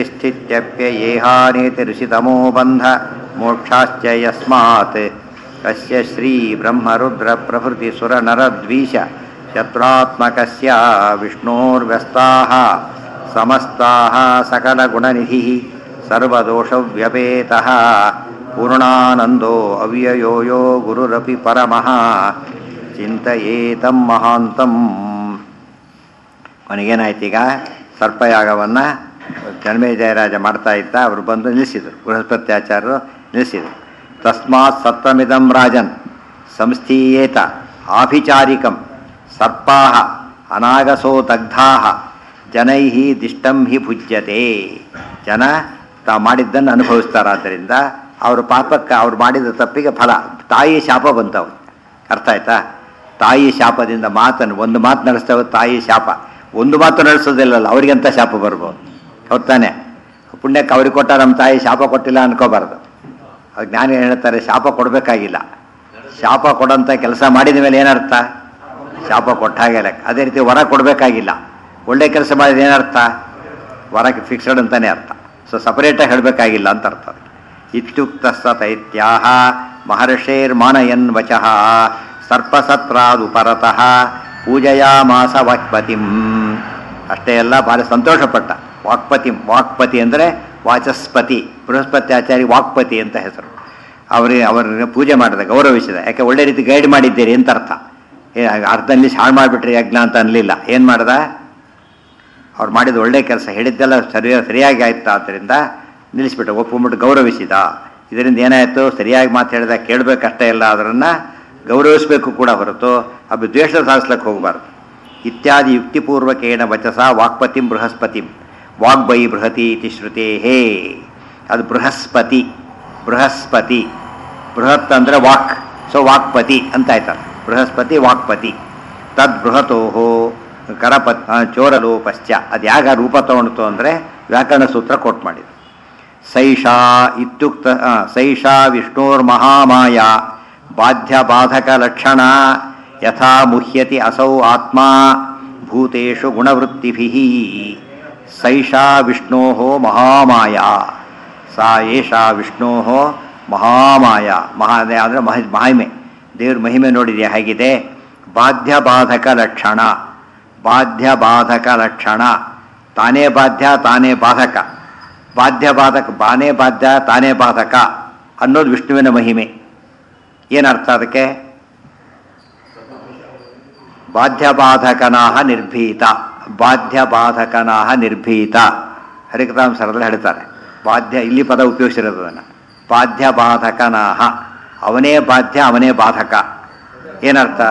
स्थित्यप्ययेहानेति ऋषितमो बन्ध मोक्षाश्च यस्मात् कस्य श्रीब्रह्मरुद्रप्रभृतिसुरनरद्वीष शत्रुरात्मकस्य विष्णोर्व्यस्ताः समस्ताः सकलगुणनिधिः सर्वदोषव्यपेतः पूर्णानन्दो अव्ययो यो गुरुरपि परमः ಚಿಂತೆಯೇತಂ ಮಹಾಂತಂ ಅವನಿಗೇನಾಯ್ತೀಗ ಸರ್ಪಯಾಗವನ್ನು ಜನ್ಮೇಜಯರಾಜ ಮಾಡ್ತಾ ಇದ್ದ ಅವರು ಬಂದು ನಿಲ್ಲಿಸಿದರು ಬೃಹಸ್ಪತ್ಯಾಚಾರ್ಯರು ನಿಲ್ಲಿಸಿದರು ತಸ್ಮಾತ್ ಸತ್ವಮಿದಂ ರಾಜನ್ ಸಂಸ್ಥೀಯೇತ ಆಭಿಚಾರಿಕಂ ಸರ್ಪಾ ಅನಾಗಸೋ ದಗ್ಧಾ ಜನೈ ದಿಷ್ಟಂ ಹಿ ಭುಜ್ಯತೆ ಜನ ತಾವು ಮಾಡಿದ್ದನ್ನು ಅನುಭವಿಸ್ತಾರಾದ್ದರಿಂದ ಅವ್ರ ಪಾಪಕ್ಕೆ ಅವ್ರು ಮಾಡಿದ ತಪ್ಪಿಗೆ ಫಲ ತಾಯಿ ಶಾಪ ಬಂತವ್ರು ಅರ್ಥ ಆಯ್ತಾ ತಾಯಿ ಶಾಪದಿಂದ ಮಾತನ್ನು ಒಂದು ಮಾತು ನಡೆಸ್ತೇವೆ ತಾಯಿ ಶಾಪ ಒಂದು ಮಾತು ನಡೆಸೋದಿಲ್ಲಲ್ಲ ಅವ್ರಿಗಂತ ಶಾಪ ಬರ್ಬೋದು ಹೊತ್ತಾನೆ ಪುಣ್ಯಕ್ಕೆ ಅವ್ರಿಗೆ ಕೊಟ್ಟ ನಮ್ಮ ತಾಯಿ ಶಾಪ ಕೊಟ್ಟಿಲ್ಲ ಅನ್ಕೋಬಾರ್ದು ಅವಾಗ ಜ್ಞಾನಿ ಹೇಳ್ತಾರೆ ಶಾಪ ಕೊಡಬೇಕಾಗಿಲ್ಲ ಶಾಪ ಕೊಡೋಂಥ ಕೆಲಸ ಮಾಡಿದ ಮೇಲೆ ಏನರ್ಥ ಶಾಪ ಕೊಟ್ಟ ಹಾಗೆ ಲೆಕ್ಕ ಅದೇ ರೀತಿ ವರ ಕೊಡಬೇಕಾಗಿಲ್ಲ ಒಳ್ಳೆ ಕೆಲಸ ಮಾಡಿದ ಏನರ್ಥ ವರಕ್ಕೆ ಫಿಕ್ಸಡ್ ಅಂತಾನೆ ಅರ್ಥ ಸೊ ಸಪರೇಟಾಗಿ ಹೇಳಬೇಕಾಗಿಲ್ಲ ಅಂತ ಅರ್ಥ ಇತ್ಯುಕ್ತ ಸತೈತ್ಯಾಹ ಮಹರ್ಷೇರ್ಮಾನಯನ್ ವಚಃ ಸರ್ಪಸತ್ರಾದು ಪರತಃ ಪೂಜಯಾಮಾಸ ವಾಕ್ಪತಿಂ ಅಷ್ಟೇ ಎಲ್ಲ ಭಾರಿ ಸಂತೋಷಪಟ್ಟ ವಾಕ್ಪತಿ ವಾಕ್ಪತಿ ಅಂದರೆ ವಾಚಸ್ಪತಿ ಬೃಹಸ್ಪತಿ ಆಚಾರ್ಯ ವಾಕ್ಪತಿ ಅಂತ ಹೆಸರು ಅವರಿಗೆ ಅವರನ್ನು ಪೂಜೆ ಮಾಡಿದ ಗೌರವಿಸಿದ ಯಾಕೆ ಒಳ್ಳೆ ರೀತಿ ಗೈಡ್ ಮಾಡಿದ್ದೀರಿ ಅಂತ ಅರ್ಥ ಏ ಅರ್ಧದಲ್ಲಿ ಹಾಳು ಮಾಡಿಬಿಟ್ರಿ ಯಜ್ಞ ಅಂತ ಅನ್ಲಿಲ್ಲ ಏನು ಮಾಡ್ದ ಅವ್ರು ಮಾಡಿದ ಒಳ್ಳೆ ಕೆಲಸ ಹೇಳಿದ್ದೆಲ್ಲ ಸರಿಯ ಸರಿಯಾಗಿ ಆಯ್ತು ಆದ್ದರಿಂದ ನಿಲ್ಲಿಸ್ಬಿಟ್ಟು ಒಪ್ಕೊಂಡ್ಬಿಟ್ಟು ಗೌರವಿಸಿದ ಇದರಿಂದ ಏನಾಯಿತು ಸರಿಯಾಗಿ ಮಾತು ಹೇಳಿದ ಕೇಳಬೇಕಷ್ಟೇ ಇಲ್ಲ ಅದನ್ನು ಗೌರವಿಸಬೇಕು ಕೂಡ ಹೊರತು ಅದು ದ್ವೇಷ ಸಾಧಿಸ್ಲಿಕ್ಕೆ ಹೋಗಬಾರ್ದು ಇತ್ಯಾದಿ ಯುಕ್ತಿಪೂರ್ವಕೇಣ ವಚಸ ವಾಕ್ಪತಿಂ ಬೃಹಸ್ಪತಿಂ ವಾಗ್ಬೈ ಬೃಹತಿ ಇತಿ ಶ್ರುತೇ ಹೇ ಅದು ಬೃಹಸ್ಪತಿ ಬೃಹಸ್ಪತಿ ಬೃಹತ್ ಅಂದರೆ ವಾಕ್ ಸೊ ವಾಕ್ಪತಿ ಅಂತ ಆಯ್ತಲ್ಲ ಬೃಹಸ್ಪತಿ ವಾಕ್ಪತಿ ತದ್ ಬೃಹತೋಹೋ ಕರಪತ್ ಚೋರಲೋಪಶ್ಚ ಅದು ಯಾಗ ರೂಪ ತಗೊಂಡಿತು ಅಂದರೆ ವ್ಯಾಕರಣ ಸೂತ್ರ ಕೋಟ್ ಮಾಡಿದ್ರು ಸೈಷಾ ಇತ್ಯುಕ್ತ ಸೈಷಾ ವಿಷ್ಣೋರ್ಮಹಾಮಾಯ ಬಾಧ್ಯ ಬಾಧಕ ಲಕ್ಷಣ ಯಥಾ ಮುಹ್ಯತಿ ಅಸೌ ಆತ್ಮ ಭೂತೇಷು ಗುಣವೃತ್ತಿಭಿ ಸೈಷಾ ವಿಷ್ಣೋ ಮಹಾಮಾಯ ಸಾ ಏಷಾ ವಿಷ್ಣೋ ಮಹಾಮಾಯ ಮಹಾ ಅಂದರೆ ಮಹ ಮಹಿಮೆ ದೇವ್ರ ಮಹಿಮೆ ನೋಡಿದೆಯಾ ಹೇಗಿದೆ ಬಾಧ್ಯ ಬಾಧಕ ಲಕ್ಷಣ ಬಾಧ್ಯ ಬಾಧಕ ಲಕ್ಷಣ ತಾನೇ ಬಾಧ್ಯ ತಾನೇ ಬಾಧಕ ಬಾಧ್ಯ ಬಾಧಕ ಬಾನೇ ಬಾಧ್ಯ ತಾನೇ ಬಾಧಕ ಅನ್ನೋದು ವಿಷ್ಣುವಿನ ಮಹಿಮೆ ಏನರ್ಥ ಅದಕ್ಕೆ ಬಾಧ್ಯಬಾಧಕನಾಹ ನಿರ್ಭೀತ ಬಾಧ್ಯಬಾಧಕನಾಹ ನಿರ್ಭೀತ ಹರಿಕತಾಂ ಸರದಲ್ಲಿ ಹೇಳ್ತಾರೆ ಬಾಧ್ಯ ಇಲ್ಲಿ ಪದ ಉಪಯೋಗಿಸಿರೋದು ಅದನ್ನು ಬಾಧ್ಯಬಾಧಕನಾಹ ಅವನೇ ಬಾಧ್ಯ ಅವನೇ ಬಾಧಕ ಏನರ್ಥ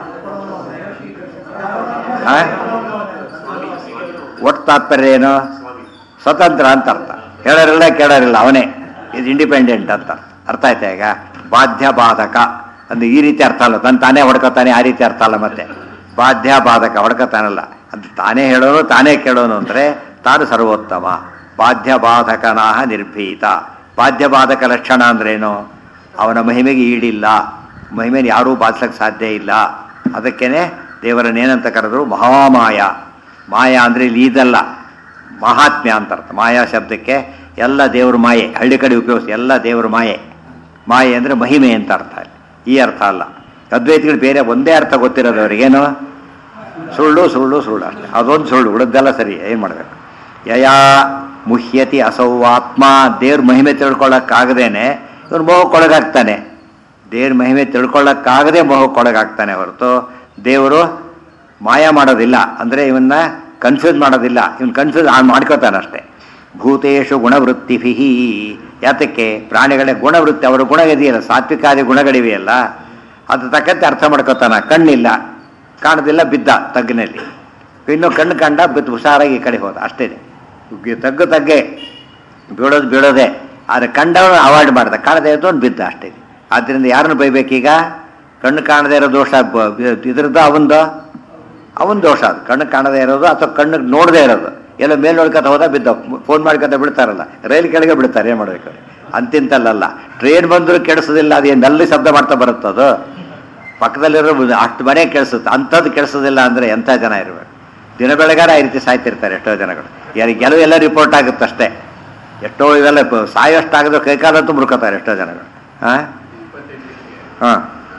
ಒಟ್ಟು ತಾತ್ಪರ್ಯ ಏನು ಸ್ವತಂತ್ರ ಅಂತ ಅರ್ಥ ಹೇಳೋರಿಲ್ಲ ಕೇಳೋರಿಲ್ಲ ಅವನೇ ಇದು ಇಂಡಿಪೆಂಡೆಂಟ್ ಅಂತ ಅರ್ಥ ಆಯ್ತಾ ಈಗ ಬಾಧ್ಯ ಬಾಧಕ ಅಂದ್ರೆ ಈ ರೀತಿ ಅರ್ಥ ಅಲ್ಲ ತನ್ನ ತಾನೇ ಹೊಡ್ಕೋತಾನೆ ಆ ರೀತಿ ಅರ್ಥ ಅಲ್ಲ ಮತ್ತೆ ಬಾಧ್ಯ ಬಾಧಕ ಹೊಡ್ಕೋತಾನಲ್ಲ ಅದು ತಾನೇ ಹೇಳೋನು ತಾನೇ ಕೇಳೋನು ಅಂದರೆ ತಾನು ಸರ್ವೋತ್ತಮ ಬಾಧ್ಯ ಬಾಧಕನಾಹ ನಿರ್ಭೀತ ಬಾಧ್ಯ ಬಾಧಕ ಲಕ್ಷಣ ಅಂದ್ರೇನು ಅವನ ಮಹಿಮೆಗೆ ಈಡಿಲ್ಲ ಮಹಿಮೆನ ಯಾರೂ ಬಾಧಿಸಕ್ಕೆ ಸಾಧ್ಯ ಇಲ್ಲ ಅದಕ್ಕೇನೆ ದೇವರನ್ನೇನಂತ ಕರೆದ್ರು ಮಹಾಮಾಯ ಮಾಯಾ ಅಂದರೆ ಇಲ್ಲಿ ಇದಲ್ಲ ಮಹಾತ್ಮ್ಯ ಅಂತ ಅರ್ಥ ಮಾಯಾ ಶಬ್ದಕ್ಕೆ ಎಲ್ಲ ದೇವ್ರ ಮಾಯೆ ಹಳ್ಳಿ ಕಡೆ ಉಪಯೋಗಿಸಿ ಎಲ್ಲ ದೇವ್ರ ಮಾಯೆ ಮಾಯೆ ಅಂದರೆ ಮಹಿಮೆ ಅಂತ ಅರ್ಥ ಈ ಅರ್ಥ ಅಲ್ಲ ಅದ್ವೈತಿಗಳು ಬೇರೆ ಒಂದೇ ಅರ್ಥ ಗೊತ್ತಿರೋದು ಅವರಿಗೇನು ಸುಳ್ಳು ಸುಳ್ಳು ಸುಳ್ಳು ಅಷ್ಟೇ ಅದೊಂದು ಸುಳ್ಳು ಉಳಿದೆಲ್ಲ ಸರಿ ಏನು ಮಾಡಬೇಕು ಯಯಾ ಮುಹ್ಯತಿ ಅಸೌವಾತ್ಮ ದೇವ್ರ ಮಹಿಮೆ ತಿಳ್ಕೊಳ್ಳೋಕ್ಕಾಗದೇನೆ ಇವನು ಮೋಹಕ್ಕೊಳಗಾಗ್ತಾನೆ ದೇವ್ರ ಮಹಿಮೆ ತಿಳ್ಕೊಳ್ಳೋಕ್ಕಾಗದೆ ಮೋಹಕ್ಕೊಳಗಾಗ್ತಾನೆ ಹೊರತು ದೇವರು ಮಾಯ ಮಾಡೋದಿಲ್ಲ ಅಂದರೆ ಇವನ್ನ ಕನ್ಫ್ಯೂಸ್ ಮಾಡೋದಿಲ್ಲ ಇವನು ಕನ್ಫ್ಯೂಸ್ ಮಾಡ್ಕೋತಾನೆ ಅಷ್ಟೇ ಭೂತೇಶು ಗುಣವೃತ್ತಿಭಿ ಯಾತಕ್ಕೆ ಪ್ರಾಣಿಗಳ ಗುಣವೃತ್ತಿ ಅವರ ಗುಣ ಇದೆಯಲ್ಲ ಸಾತ್ವಿಕಾದಿ ಗುಣಗಳಿವೆಯಲ್ಲ ಅದು ತಕ್ಕಂತೆ ಅರ್ಥ ಮಾಡ್ಕೋತಾನ ಕಣ್ಣಿಲ್ಲ ಕಾಣೋದಿಲ್ಲ ಬಿದ್ದ ತಗ್ಗಿನಲ್ಲಿ ಇನ್ನು ಕಣ್ಣು ಕಂಡ ಬಿದ್ದು ಹುಷಾರಾಗಿ ಈ ಕಡೆ ಹೋದ ಅಷ್ಟೇ ತಗ್ಗು ತಗ್ಗೆ ಬೀಳೋದು ಬೀಳೋದೆ ಆದರೆ ಕಂಡವನು ಅವಾಯ್ಡ್ ಮಾಡ್ದ ಕಾಣದೇ ಇದ್ದು ಬಿದ್ದ ಅಷ್ಟೇ ಆದ್ದರಿಂದ ಯಾರನ್ನು ಬೈಬೇಕೀಗ ಕಣ್ಣು ಕಾಣದೇ ಇರೋ ದೋಷ ಇದ್ರದ್ದು ಅವಂದು ಅವನ ದೋಷ ಅದು ಕಣ್ಣು ಕಾಣದೇ ಇರೋದು ಅಥವಾ ಕಣ್ಣಿಗೆ ನೋಡದೇ ಇರೋದು ಎಲ್ಲ ಮೇಲೆ ನೋಡ್ಕೊತ ಹೋದ ಬಿದ್ದ ಫೋನ್ ಮಾಡ್ಕೊತ ಬಿಡ್ತಾರಲ್ಲ ರೈಲ್ ಕೆಳಗೆ ಬಿಡ್ತಾರೆ ಏನು ಮಾಡಬೇಕು ಅಂತಿಂತಲ್ಲ ಟ್ರೈನ್ ಬಂದರೂ ಕೆಡಿಸೋದಿಲ್ಲ ಅದು ನಲ್ಲಿ ಶಬ್ದ ಮಾಡ್ತಾ ಬರುತ್ತದು ಪಕ್ಕದಲ್ಲಿರೋ ಅಷ್ಟು ಮನೆ ಕೆಡಿಸುತ್ತೆ ಅಂಥದ್ದು ಕೆಡಿಸೋದಿಲ್ಲ ಅಂದರೆ ಎಂಥ ಜನ ಇರಬೇಕು ದಿನ ಬೆಳಗಾರ ಈ ರೀತಿ ಸಾಯ್ತಿರ್ತಾರೆ ಎಷ್ಟೋ ಜನಗಳು ಯಾರಿಗೆ ಗೆಲುವು ಎಲ್ಲ ರಿಪೋರ್ಟ್ ಆಗುತ್ತೆ ಅಷ್ಟೇ ಎಷ್ಟೋ ಇವೆಲ್ಲ ಪ- ಸಾಯೋಷ್ಟಾಗದು ಕೈಕಾಲಂತೂ ಮುರುಕತಾರೆ ಎಷ್ಟೋ ಜನಗಳು ಹಾಂ ಹಾಂ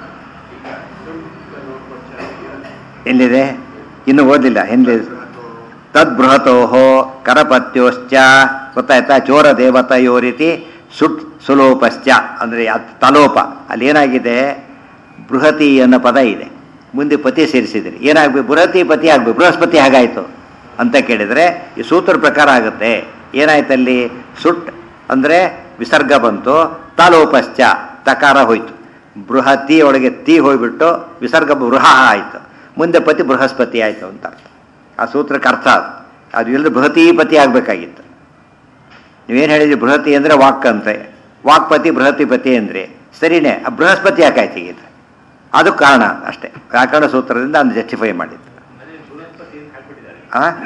ಎಲ್ಲಿದೆ ಇನ್ನು ಓದಿಲ್ಲ ಎಲ್ಲಿ ತದ್ ಬೃಹತೋಹೋ ಕರಪತ್ಯೋಶ್ಚ ಗೊತ್ತಾಯ್ತಾ ಚೋರ ದೇವತೆಯೋ ರೀತಿ ಸುಟ್ ಸುಲೋಪಶ್ಚ ಅಂದರೆ ಅದ್ ತಲೋಪ ಅಲ್ಲಿ ಏನಾಗಿದೆ ಬೃಹತಿ ಅನ್ನೋ ಪದ ಇದೆ ಮುಂದೆ ಪತಿ ಸೇರಿಸಿದ್ರಿ ಏನಾಗಬೇಕು ಬೃಹತಿ ಪತಿ ಆಗಬೇಕು ಬೃಹಸ್ಪತಿ ಹಾಗಾಯಿತು ಅಂತ ಕೇಳಿದರೆ ಈ ಸೂತ್ರ ಪ್ರಕಾರ ಆಗುತ್ತೆ ಏನಾಯ್ತಲ್ಲಿ ಸುಟ್ ಅಂದರೆ ವಿಸರ್ಗ ಬಂತು ತಾಲೋಪಶ್ಚ ತಕಾರ ಹೋಯ್ತು ಬೃಹತಿ ಒಳಗೆ ತೀ ಹೋಗ್ಬಿಟ್ಟು ವಿಸರ್ಗ ಬೃಹ ಆಯಿತು ಮುಂದೆ ಪತಿ ಬೃಹಸ್ಪತಿ ಆಯಿತು ಅಂತ ಅರ್ಥ ಆ ಸೂತ್ರಕ್ಕೆ ಅರ್ಥ ಅದು ಅದು ಇಲ್ಲದೆ ಬೃಹತೀಪತಿ ಆಗಬೇಕಾಗಿತ್ತು ನೀವೇನು ಹೇಳಿದ್ರಿ ಬೃಹತಿ ಅಂದರೆ ವಾಕ್ ಅಂತೆ ವಾಕ್ಪತಿ ಬೃಹತಿಪತಿ ಅಂದರೆ ಸರಿನೇ ಆ ಬೃಹಸ್ಪತಿ ಯಾಕಾಯ್ತು ಈಗ ಇದು? ಅದು ಕಾರಣ ಅಷ್ಟೇ ವ್ಯಾಕರಣ ಸೂತ್ರದಿಂದ ಅದನ್ನು ಜಸ್ಟಿಫೈ ಮಾಡಿದ್ದು ಹಾಂ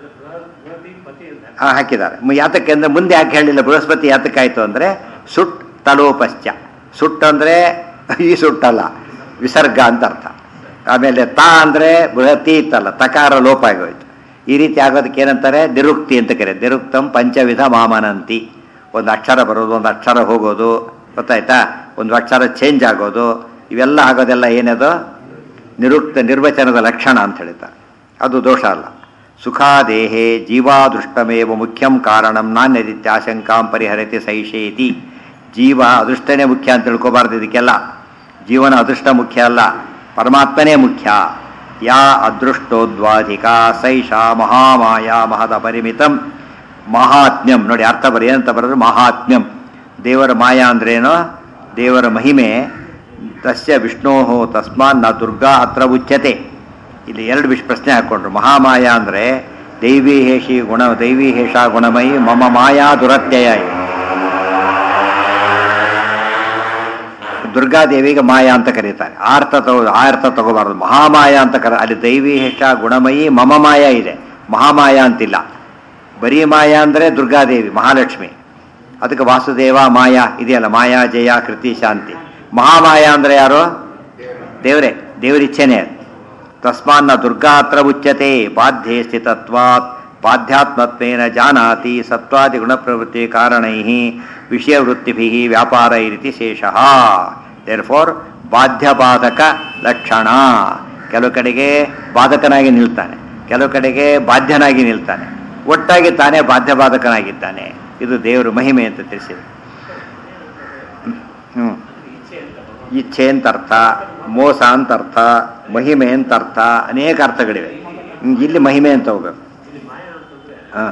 ಹಾಂ ಹಾಕಿದ್ದಾರೆ ಮು- ಯಾತಕ್ಕೆ ಅಂದರೆ ಮುಂದೆ ಯಾಕೆ ಹೇಳಿಲ್ಲ ಬೃಹಸ್ಪತಿ ಯಾತಕ್ಕಾಯ್ತು ಅಂದರೆ ಸುಟ್ ತಲೋಪಶ್ಚ ಸುಟ್ ಅಂದರೆ ಈ ಸುಟ್ಟಲ್ಲ ವಿಸರ್ಗ ಅಂತ ಅರ್ಥ ಆಮೇಲೆ ತಾ ಅಂದರೆ ಬೃಹತಿ ಇತ್ತಲ್ಲ ತಕಾರ ಲೋಪ ಆಗೋಯ್ತು ಈ ರೀತಿ ಆಗೋದಕ್ಕೆ ಏನಂತಾರೆ ನಿರುಕ್ತಿ ಅಂತ ಕರೆ ನಿರುಕ್ತಂ ಪಂಚವಿಧ ಮಾಮನಂತಿ ಒಂದು ಅಕ್ಷರ ಬರೋದು ಒಂದು ಅಕ್ಷರ ಹೋಗೋದು ಗೊತ್ತಾಯ್ತಾ ಒಂದು ಅಕ್ಷರ ಚೇಂಜ್ ಆಗೋದು ಇವೆಲ್ಲ ಆಗೋದೆಲ್ಲ ಏನದು ನಿರುಕ್ತ ನಿರ್ವಚನದ ಲಕ್ಷಣ ಅಂತ ಹೇಳ್ತಾರೆ ಅದು ದೋಷ ಅಲ್ಲ ಸುಖಾದೇಹೇ ಜೀವಾದೃಷ್ಟಮೇವ ಮುಖ್ಯಂ ಕಾರಣಂ ನಾಣ್ಯದಿತ್ಯಾಶಂಕಾಂ ಪರಿಹರತಿ ಸೈಷೇತಿ ಜೀವ ಅದೃಷ್ಟನೇ ಮುಖ್ಯ ಅಂತ ತಿಳ್ಕೊಬಾರ್ದು ಇದಕ್ಕೆಲ್ಲ ಜೀವನ ಅದೃಷ್ಟ ಮುಖ್ಯ ಅಲ್ಲ ಪರಮಾತ್ಮನೇ ಮುಖ್ಯ ಯಾ ಅದೃಷ್ಟೋದ್ವಾಧಿಕ ಸೈಷಾ ಮಹಾಮಾಯಾ ಮಹದ ಪರಿಮಿತಂ ಮಹಾತ್ಮ್ಯಂ ನೋಡಿ ಅರ್ಥ ಬರೀ ಏನಂತ ಬರೋದು ಮಹಾತ್ಮ್ಯಂ ದೇವರ ಮಾಯಾ ಅಂದ್ರೇನು ದೇವರ ಮಹಿಮೆ ತಸ್ಯ ವಿಷ್ಣೋ ತಸ್ಮಾನ್ ನ ದುರ್ಗಾ ಅತ್ರ ಉಚ್ಯತೆ ಇಲ್ಲಿ ಎರಡು ವಿಷ ಪ್ರಶ್ನೆ ಹಾಕ್ಕೊಂಡ್ರು ಮಹಾಮಾಯ ಅಂದರೆ ದೈವಿ ಹೇಷಿ ಗುಣ ದೈವಿ ಹೇಷ ಗುಣಮಯಿ ಮಮ ಮಾಯಾ ದುರತ್ಯಯ ಇವು. ದುರ್ಗಾದೇವಿಗೆ ಮಾಯಾ ಅಂತ ಕರೀತಾರೆ ಆ ಅರ್ಥ ತಗೋ ಆ ಅರ್ಥ ತಗೋಬಾರ್ದು ಮಹಾಮಾಯ ಅಂತ ಕರ ಅಲ್ಲಿ ದೈವಿ ಹೇಷ ಗುಣಮಯಿ ಮಮ ಮಾಯ ಇದೆ ಮಹಾಮಾಯ ಅಂತಿಲ್ಲ ಬರೀ ಮಾಯಾ ಅಂದರೆ ದುರ್ಗಾದೇವಿ ಮಹಾಲಕ್ಷ್ಮಿ ಅದಕ್ಕೆ ವಾಸುದೇವ ಮಾಯಾ ಇದೆಯಲ್ಲ ಮಾಯಾ ಜಯ ಕೃತಿ ಶಾಂತಿ ಮಹಾಮಾಯ ಅಂದರೆ ಯಾರು ದೇವರೇ ದೇವರಿಚ್ಛೆನೇ ಅದು ತಸ್ಮಾನ್ನ ದುರ್ಗಾ ಹತ್ರ ಉಚ್ಯತೆ ಬಾಧ್ಯೆ ಸ್ಥಿತತ್ವಾತ್ ಬಾಧ್ಯಾತ್ಮತ್ವೇನ ಜಾನಾತಿ ಸತ್ವಾದಿ ಗುಣಪ್ರವೃತ್ತಿ ಕಾರಣೈ ವಿಷಯವೃತ್ತಿಭಿ ವ್ಯಾಪಾರ ರೀತಿ ಶೇಷಃ ದೇರ್ ಫೋರ್ ಬಾಧ್ಯಬಾಧಕ ಲಕ್ಷಣ ಕೆಲವು ಕಡೆಗೆ ಬಾಧಕನಾಗಿ ನಿಲ್ತಾನೆ ಕೆಲವು ಕಡೆಗೆ ಬಾಧ್ಯನಾಗಿ ನಿಲ್ತಾನೆ ಒಟ್ಟಾಗಿ ತಾನೇ ಬಾಧ್ಯಬಾಧಕನಾಗಿದ್ದಾನೆ ಇದು ದೇವರು ಮಹಿಮೆ ಅಂತ ತಿಳಿಸಿದೆ ಹ್ಞೂ ಇಚ್ಛೆ ಅಂತ ಅರ್ಥ ಮೋಸ ಅಂತ ಅರ್ಥ ಮಹಿಮೆ ಅಂತ ಅರ್ಥ ಅನೇಕ ಅರ್ಥಗಳಿವೆ ಹ್ಮ್, ಇಲ್ಲಿ ಮಹಿಮೆ ಅಂತ ಹೋಗ್ಬೇಕು ಹಾಂ